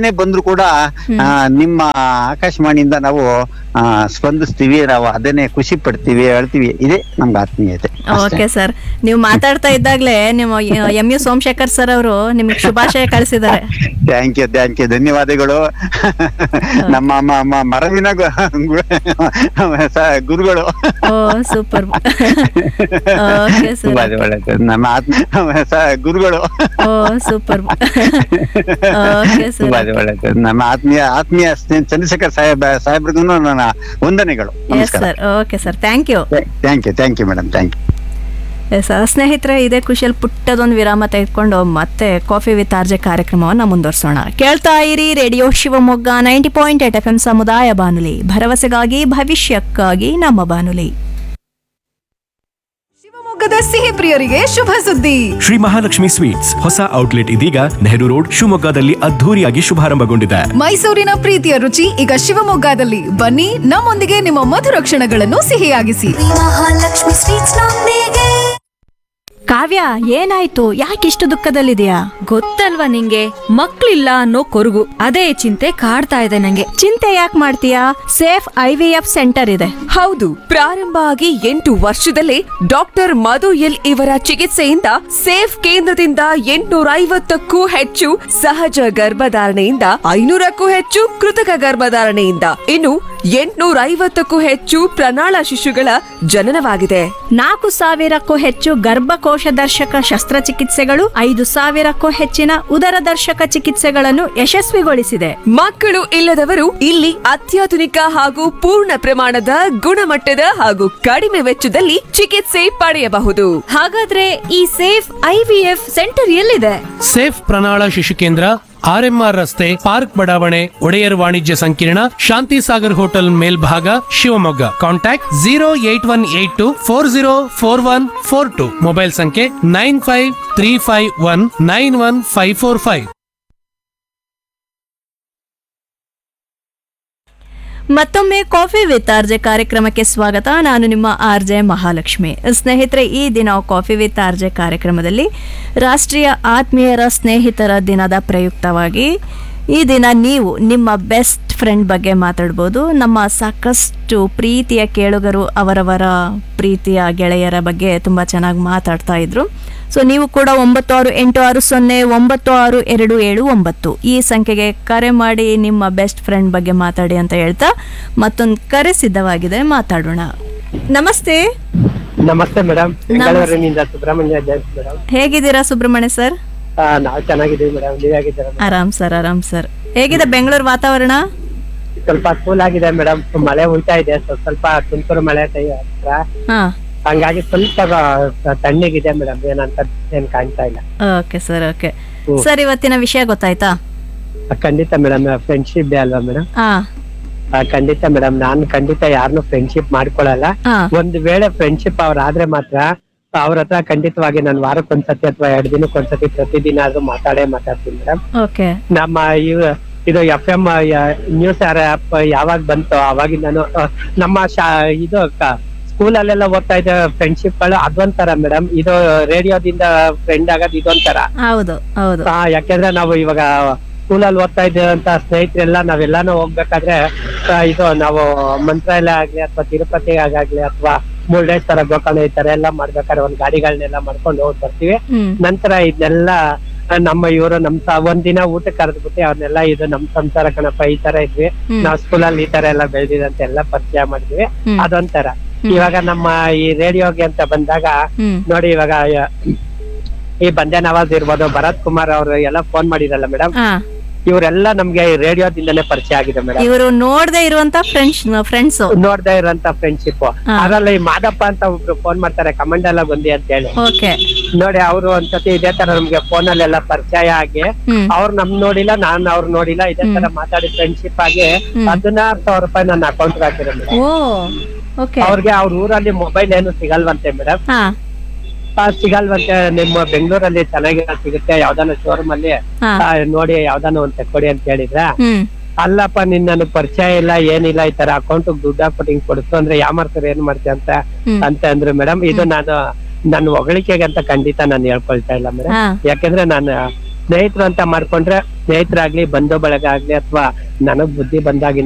ಏನೇ ಬಂದ್ರು ಕೂಡ ಆ, ನಿಮ್ಮ ಆಕಾಶವಾಣಿಯಿಂದ ನಾವು ಆ, ಸ್ಪಂದಿಸ್ತೀವಿ ನಾವು ಅದನ್ನೇ ಖುಷಿ ಪಡ್ತೀವಿ ಹೇಳ್ತೀವಿ ಇದೇ ನಮ್ಗೆ ಆತ್ಮೀಯತೆ ಓಕೆ ಸರ್ ನೀವು ಮಾತಾಡ್ತಾ ಇದ್ದಾಗ್ಲೇ ನಿಮ್ಮ ಎಂ ಯು ಸೋಮಶೇಖರ್ ಸರ್ ಅವರು ನಿಮಗೆ ಶುಭಾಶಯ ಕಳಿಸಿದ್ದಾರೆ ಥ್ಯಾಂಕ್ ಯು ಥ್ಯಾಂಕ್ ಯು ಧನ್ಯವಾದಗಳು ನಮ್ಮ ಮ- ಮ- ಮರವಿನ ಗು- ಗು- ಸ- ಗುರುಗಳು ಓ ಸೂಪರ್ ಓಕೆ ಸರ್ ತುಂಬಾ ಒಳ್ಳೆದು ನಮ್ಮ ಆತ್ಮ ಸ- ಗುರುಗಳು ಓ ಸೂಪರ್ ಓಕೆ ಸರ್ ತುಂಬಾ ಒಳ್ಳೆದು ನಮ್ಮ ಆತ್ಮೀಯ ಆತ್ಮೀಯ ಸ್ನೇಹ ಚಂದ್ರಶೇಖರ್ ಸಾಹೇಬ್ ಸಾಹೇಬ್ರಿಗೂ ನನ್ನ ವಂದನೆಗಳು ಎಸ್ ನಮಸ್ಕಾರ sir okay sir thank you thank you thank you madam thank you yes ಸ್ನೇಹಿತರೆ ಇದೇ ಖುಷಿಯಲ್ಲಿ ಪುಟ್ಟದೊಂದು ವಿರಾಮ ತೆಗೆದುಕೊಂಡು ಮತ್ತೆ ಕಾಫಿ ವಿತ್ ಆರ್ಜೆ ಕಾರ್ಯಕ್ರಮವನ್ನು ಮುಂದುವರಿಸೋಣ ಕೇಳ್ತಾ ಇರಿ radio Shivamogga ninety point eight F M ಸಮುದಾಯ ಬಾನುಲಿ ಭರವಸೆಗಾಗಿ ಭವಿಷ್ಯಕ್ಕಾಗಿ ನಮ್ಮ ಬಾನುಲಿ ಶಿವಮೊಗ್ಗದ ಸಿಹಿ ಪ್ರಿಯರಿಗೆ ಶುಭ ಸುದ್ದಿ ಶ್ರೀ ಮಹಾಲಕ್ಷ್ಮಿ ಸ್ವೀಟ್ಸ್ ಹೊಸ ಔಟ್ಲೆಟ್ ಇದೀಗ ನೆಹರು ರೋಡ್ ಶಿವಮೊಗ್ಗದಲ್ಲಿ ಅದ್ಧೂರಿಯಾಗಿ ಶುಭಾರಂಭಗೊಂಡಿದೆ ಮೈಸೂರಿನ ಪ್ರೀತಿಯ ರುಚಿ ಈಗ ಶಿವಮೊಗ್ಗದಲ್ಲಿ ಬನ್ನಿ ನಮ್ಮೊಂದಿಗೆ ನಿಮ್ಮ ಮಧುರ ಕ್ಷಣಗಳನ್ನು ಸಿಹಿಯಾಗಿಸಿ ಮಹಾಲಕ್ಷ್ಮಿ ಸ್ವೀಟ್ಸ್ ನೊಂದಿಗೆ ಕಾವ್ಯ ಏನಾಯ್ತು ಯಾಕಿಷ್ಟು ದುಃಖದಲ್ಲಿದೆಯಾ ಗೊತ್ತಲ್ವಾ ನಿಂಗೆ ಮಕ್ಳಿಲ್ಲ ಅನ್ನೋ ಕೊರಗು ಅದೇ ಚಿಂತೆ ಕಾಡ್ತಾ ಇದೆ ನಂಗೆ ಚಿಂತೆ ಯಾಕೆ ಮಾಡ್ತೀಯಾ safe I V F centre ಇದೆ ಹೌದು ಪ್ರಾರಂಭ ಆಗಿ ಎಂಟು ವರ್ಷದಲ್ಲೇ ಡಾಕ್ಟರ್ ಮಧು ಎಲ್ ಇವರ ಚಿಕಿತ್ಸೆಯಿಂದ ಸೇಫ್ ಕೇಂದ್ರದಿಂದ ಎಂಟುನೂರ ಐವತ್ತಕ್ಕೂ ಹೆಚ್ಚು ಸಹಜ ಗರ್ಭಧಾರಣೆಯಿಂದ ಐನೂರಕ್ಕೂ ಹೆಚ್ಚು ಕೃತಕ ಗರ್ಭಧಾರಣೆಯಿಂದ ಇನ್ನು ಎಂಟುನೂರ ಐವತ್ತಕ್ಕೂ ಹೆಚ್ಚು ಪ್ರಣಾಳ ಶಿಶುಗಳ ಜನನವಾಗಿದೆ ನಾಲ್ಕು ಸಾವಿರಕ್ಕೂ ಹೆಚ್ಚು ಗರ್ಭಕೋಶ ದರ್ಶಕ ಶಸ್ತ್ರಚಿಕಿತ್ಸೆಗಳು ಐದು ಸಾವಿರಕ್ಕೂ ಹೆಚ್ಚಿನ ಉದರ ದರ್ಶಕ ಚಿಕಿತ್ಸೆಗಳನ್ನು ಯಶಸ್ವಿಗೊಳಿಸಿದೆ ಮಕ್ಕಳು ಇಲ್ಲದವರು ಇಲ್ಲಿ ಅತ್ಯಾಧುನಿಕ ಹಾಗೂ ಪೂರ್ಣ ಪ್ರಮಾಣದ ಗುಣಮಟ್ಟದ ಹಾಗೂ ಕಡಿಮೆ ವೆಚ್ಚದಲ್ಲಿ ಚಿಕಿತ್ಸೆ ಪಡೆಯಬಹುದು ಹಾಗಾದ್ರೆ ಈ ಸೇಫ್ ಐವಿಎಫ್ ಸೆಂಟರ್ ಎಲ್ಲಿದೆ ಸೇಫ್ ಪ್ರಣಾಳ ಶಿಶು ಕೇಂದ್ರ ಆರ್ಎಂಆರ್ ರಸ್ತೆ ಪಾರ್ಕ್ ಬಡಾವಣೆ ಒಡೆಯರ್ ವಾಣಿಜ್ಯ ಸಂಕೀರ್ಣ ಶಾಂತಿ ಸಾಗರ್ ಹೋಟೆಲ್ ಮೇಲ್ಭಾಗ Shivamogga contact zero eight one eight two four zero four one four two mobile ಸಂಖ್ಯೆ nine five three five one nine one five four five ಮತ್ತೊಮ್ಮೆ ಕಾಫಿ ವಿತ್ ಆರ್ಜೆ ಕಾರ್ಯಕ್ರಮಕ್ಕೆ ಸ್ವಾಗತ ನಾನು ನಿಮ್ಮ ಆರ್ಜೆ ಮಹಾಲಕ್ಷ್ಮಿ ಸ್ನೇಹಿತರೆ ಈ ದಿನ ಕಾಫಿ ವಿತ್ ಆರ್ಜೆ ಕಾರ್ಯಕ್ರಮದಲ್ಲಿ ರಾಷ್ಟ್ರೀಯ ಆತ್ಮೀಯರ ಸ್ನೇಹಿತರ ದಿನದ ಪ್ರಯುಕ್ತವಾಗಿ ಈ ದಿನ ನೀವು ನಿಮ್ಮ ಬೆಸ್ಟ್ ಫ್ರೆಂಡ್ ಬಗ್ಗೆ ಮಾತಾಡ್ಬೋದು ನಮ್ಮ ಸಾಕಷ್ಟು ಪ್ರೀತಿಯ ಕೇಳುಗರು ಅವರವರ ಪ್ರೀತಿಯ ಗೆಳೆಯರ ಬಗ್ಗೆ ತುಂಬ ಚೆನ್ನಾಗಿ ಮಾತಾಡ್ತಾ ಇದ್ರು ಸೊ ನೀವು ಕೂಡ ಒಂಬತ್ತು ಆರು ಎಂಟು ಆರು ಸೊನ್ನೆ ಒಂಬತ್ತು ಆರು ಎರಡು ಏಳು ಒಂಬತ್ತು ಈ ಸಂಖ್ಯೆಗೆ ಕರೆ ಮಾಡಿ ನಿಮ್ಮ ಬೆಸ್ಟ್ ಫ್ರೆಂಡ್ ಬಗ್ಗೆ ಮಾತಾಡಿ ಅಂತ ಹೇಳ್ತಾ ಮತ್ತೊಂದು ಕರೆ ಸಿದ್ಧವಾಗಿದೆ ಮಾತಾಡೋಣ ನಮಸ್ತೆ ನಮಸ್ತೆ ಮೇಡಮ್ ಬೆಂಗಳೂರಿನಿಂದ ಸುಬ್ರಹ್ಮಣ್ಯ ಜಯಂತ್ ಮೇಡಮ್ ಹೇಗಿದ್ದೀರಾ ಸುಬ್ರಹ್ಮಣ್ಯ ಸರ್ ನಾವು ಚೆನ್ನಾಗಿದ್ದೀವಿ ಮೇಡಮ್ ನೀವ್ ಹೇಗಿದ್ದೀರಾ madam? ಆರಾಮ್ ಸರ್ ಆರಾಮ್ ಸರ್ ಹೇಗಿದೆ ಬೆಂಗಳೂರು ವಾತಾವರಣ ಸ್ವಲ್ಪ ಕೂಲ್ ಆಗಿದೆ ಮೇಡಮ್ ಮಳೆ ಉಲ್ಟಾ ಇದೆ ಸ್ವಲ್ಪ ಸ್ವಲ್ಪ ತುಂತುರು ಮಳೆ ಟೈ- ಹತ್ರ ಹಾ ಹಂಗಾಗಿ ಸ್ವಲ್ಪ ಗ- ತಣ್ಣಗಿದೆ ಮೇಡಮ್ ಏನಂತ ಏನ್ ಕಾಣ್ತಾ ಇಲ್ಲ ಓಕೆ ಸರ್ ಓಕೆ ಸರ್ ಇವತ್ತಿನ ವಿಷಯ ಗೊತ್ತಾಯ್ತಾ ಖಂಡಿತ ಮೇಡಮ್ ಫ್ರೆಂಡ್ಶಿಪ್ ಡೇ ಅಲ್ವಾ ಮೇಡಮ್ ಹಾ ಖಂಡಿತ ಮೇಡಮ್ ನಾನು ಖಂಡಿತ ಯಾರನ್ನು ಫ್ರೆಂಡ್ಶಿಪ್ ಮಾಡ್ಕೊಳಲ್ಲ ಹಾ. ಒಂದ್ ವೇಳೆ ಫ್ರೆಂಡ್ಶಿಪ್ ಅವ್ರ ಆದ್ರೆ ಮಾತ್ರ ಅವ್ರ ಹತ್ರ ಖಂಡಿತವಾಗಿ ನಾನು ವಾರಕ್ಕೊಂದ್ಸತಿ ಅಥವಾ ಎರಡು ದಿನಕ್ಕೊಂದ್ಸತಿ ಪ್ರತಿದಿನ ಆದ್ರೂ ಮಾತಾಡೇ ಮಾತಾಡ್ತೀನಿ ಮೇಡಮ್ ಓಕೆ ನಮ್ಮ ಇವ ಇದು ಎಫ್ ಎಂ ನ್ಯೂಸ್ ಆಪ್ ಯಾವಾಗ ಬಂತು ಅವಾಗಿಂದನು ಆ, ನಮ್ಮ ಶಾ ಇದು ಸ್ಕೂಲಲ್ಲೆಲ್ಲ ಓದ್ತಾ ಇದ್ದ ಫ್ರೆಂಡ್ಶಿಪ್ ಗಳು ಅದೊಂಥರ ಮೇಡಮ್ ಇದು ರೇಡಿಯೋದಿಂದ ಫ್ರೆಂಡ್ ಆಗೋದು ಇದೊಂಥರ ಹೌದು ಹೌದು ಆ, ಯಾಕೆಂದ್ರೆ ನಾವು ಇವಾಗ ಸ್ಕೂಲಲ್ಲಿ ಓದ್ತಾ ಇದ್ದಂತ ಸ್ನೇಹಿತರೆಲ್ಲ ನಾವೆಲ್ಲಾನು ಹೋಗ್ಬೇಕಾದ್ರೆ ಆ, ಇದು ನಾವು ಮಂತ್ರಾಲಯ ಆಗ್ಲಿ ಅಥವಾ ತಿರುಪತಿ ಆಗ್ಲಿ ಅಥವಾ ಮುರುಡೇಶ್ವರ ಗೋಕರ್ಣ ಈ ತರ ಎಲ್ಲ ಮಾಡ್ಬೇಕಾದ್ರೆ ಒಂದ್ ಗಾಡಿಗಳನ್ನೆಲ್ಲ ಮಾಡ್ಕೊಂಡು ಹೋಗಿ ಬರ್ತೀವಿ ಹ್ಮ್ ನಂತರ ಇದನ್ನೆಲ್ಲ ಆ, ನಮ್ಮ ಇವರು ನಮ್ ಸ- ಒಂದಿನ ಊಟಕ್ಕೆ ಕರೆದ್ಬಿಟ್ಟು ಅವ್ರನ್ನೆಲ್ಲ ಇದು ನಮ್ ಸಂಸಾರ ಕಣಪ್ಪ ಈ ತರ ಇದ್ವಿ ಹ್ಮ್. ನಾವ್ ಸ್ಕೂಲಲ್ಲಿ ಈ ತರ ಎಲ್ಲ ಬೆಳೆದಿದಂತ ಎಲ್ಲ ಪರಿಚಯ ಮಾಡಿದ್ವಿ ಹ್ಮ್. ಅದೊಂಥರ ಹ್ಮ್. ಇವಾಗ ನಮ್ಮ ಈ ರೇಡಿಯೋಗೆ ಅಂತ ಬಂದಾಗ ಹ್ಮ್ ನೋಡಿ ಇವಾಗ ಯ- ಈ ಬಂದೆ ನವಾಜ್ ಇರ್ಬೋದು ಭರತ್ ಕುಮಾರ್ ಅವರು ಎಲ್ಲ ಫೋನ್ ಮಾಡಿರಲ್ಲ ಮೇಡಮ್ ಹಾ ಇವರೆಲ್ಲ ನಮ್ಗೆ ಈ ರೇಡಿಯೋದಿಂದನೇ ಪರಿಚಯ ಆಗಿದೆ ಮೇಡಮ್ ಇವರು ನೋಡದೆ ಇರುವಂತ ಫ್ರೆಂಡ್ಸ್ ಫ್ರೆಂಡ್ಸ್ ನೋಡ್ತಾ ಇರೋಂತ ಫ್ರೆಂಡ್ಶಿಪ್ ಹಾ. ಅದ್ರಲ್ಲಿ ಈ ಮಾದಪ್ಪ ಅಂತ ಒಬ್ರು ಫೋನ್ ಮಾಡ್ತಾರೆ ಕಮಂಡಲ ಗೊಂದಿ ಅಂತ ಹೇಳಿ ಓಕೆ ನೋಡಿ ಅವರು ಒಂದ್ಸತಿ ಇದೇ ತರ ನಮ್ಗೆ ಫೋನ್ ಅಲ್ಲೆಲ್ಲ ಪರಿಚಯ ಆಗಿ ಹ್ಮ್. ಅವ್ರು ನಮ್ ನೋಡಿಲ್ಲ ನಾನ್ ಅವ್ರು ನೋಡಿಲ್ಲ ಇದೇ ತರ ಮಾತಾಡಿ ಫ್ರೆಂಡ್ಶಿಪ್ ಆಗಿ ಹ್ಮ್. ಹದಿನಾರು ಸಾವಿರ ರೂಪಾಯಿ ನನ್ನ ಅಕೌಂಟ್ ಹಾಕಿರೋ ಮೇಡಮ್ ಓ ಓಕೆ ಅವ್ರಿಗೆ ಅವ್ರ ಊರಲ್ಲಿ ಮೊಬೈಲ್ ಏನು ಸಿಗಲ್ವಂತೆ ಮೇಡಮ್ ಹಾ ಸಿಗಲ್ವಂತೆ ನಿಮ್ಮ ಬೆಂಗಳೂರಲ್ಲಿ ಚೆನ್ನಾಗಿರೋ ಸಿಗುತ್ತೆ ಯಾವ್ದಾನ ಶೋರೂಮ್ ಅಲ್ಲಿ ಹಾ. ಆ, ನೋಡಿ ಯಾವ್ದಾನ ಒಂದ್ ತೆಕ್ಕೊಡಿ ಅಂತ ಹೇಳಿದ್ರ ಹ್ಮ್ ಅಲ್ಲಪ್ಪ ನಿನ್ ನನಗ್ ಪರಿಚಯ ಇಲ್ಲ ಏನಿಲ್ಲ ಈ ತರ ಅಕೌಂಟ್ ದುಡ್ಡು ಹಾಕ್ಬಿಟ್ಟು ಹಿಂಗ್ ಕೊಡ್ತು ಅಂದ್ರೆ ಯಾಮಾರ್ತಾರೆ ಏನ್ ಮಾಡ್ತೀಯ ಅಂತ ಹ್ಮ್. ಅಂತ ಅಂದ್ರು ಮೇಡಮ್ ಇದು ನಾನು ನನ್ನ ಹೊಗಳಿಕೆಗೆ ಅಂತ ಖಂಡಿತ ನಾನು ಹೇಳ್ಕೊಳ್ತಾ ಇಲ್ಲ ಮೇಡಮ್ ಹಾ. ಯಾಕಂದ್ರೆ ನಾನು ಸ್ನೇಹಿತರು ಅಂತ ಮಾಡ್ಕೊಂಡ್ರೆ ಸ್ನೇಹಿತರಾಗ್ಲಿ ಬಂಧು ಬಳಗ ಆಗ್ಲಿ ಅಥವಾ ನನಗ್ ಬುದ್ಧಿ ಬಂದಾಗಿಂದ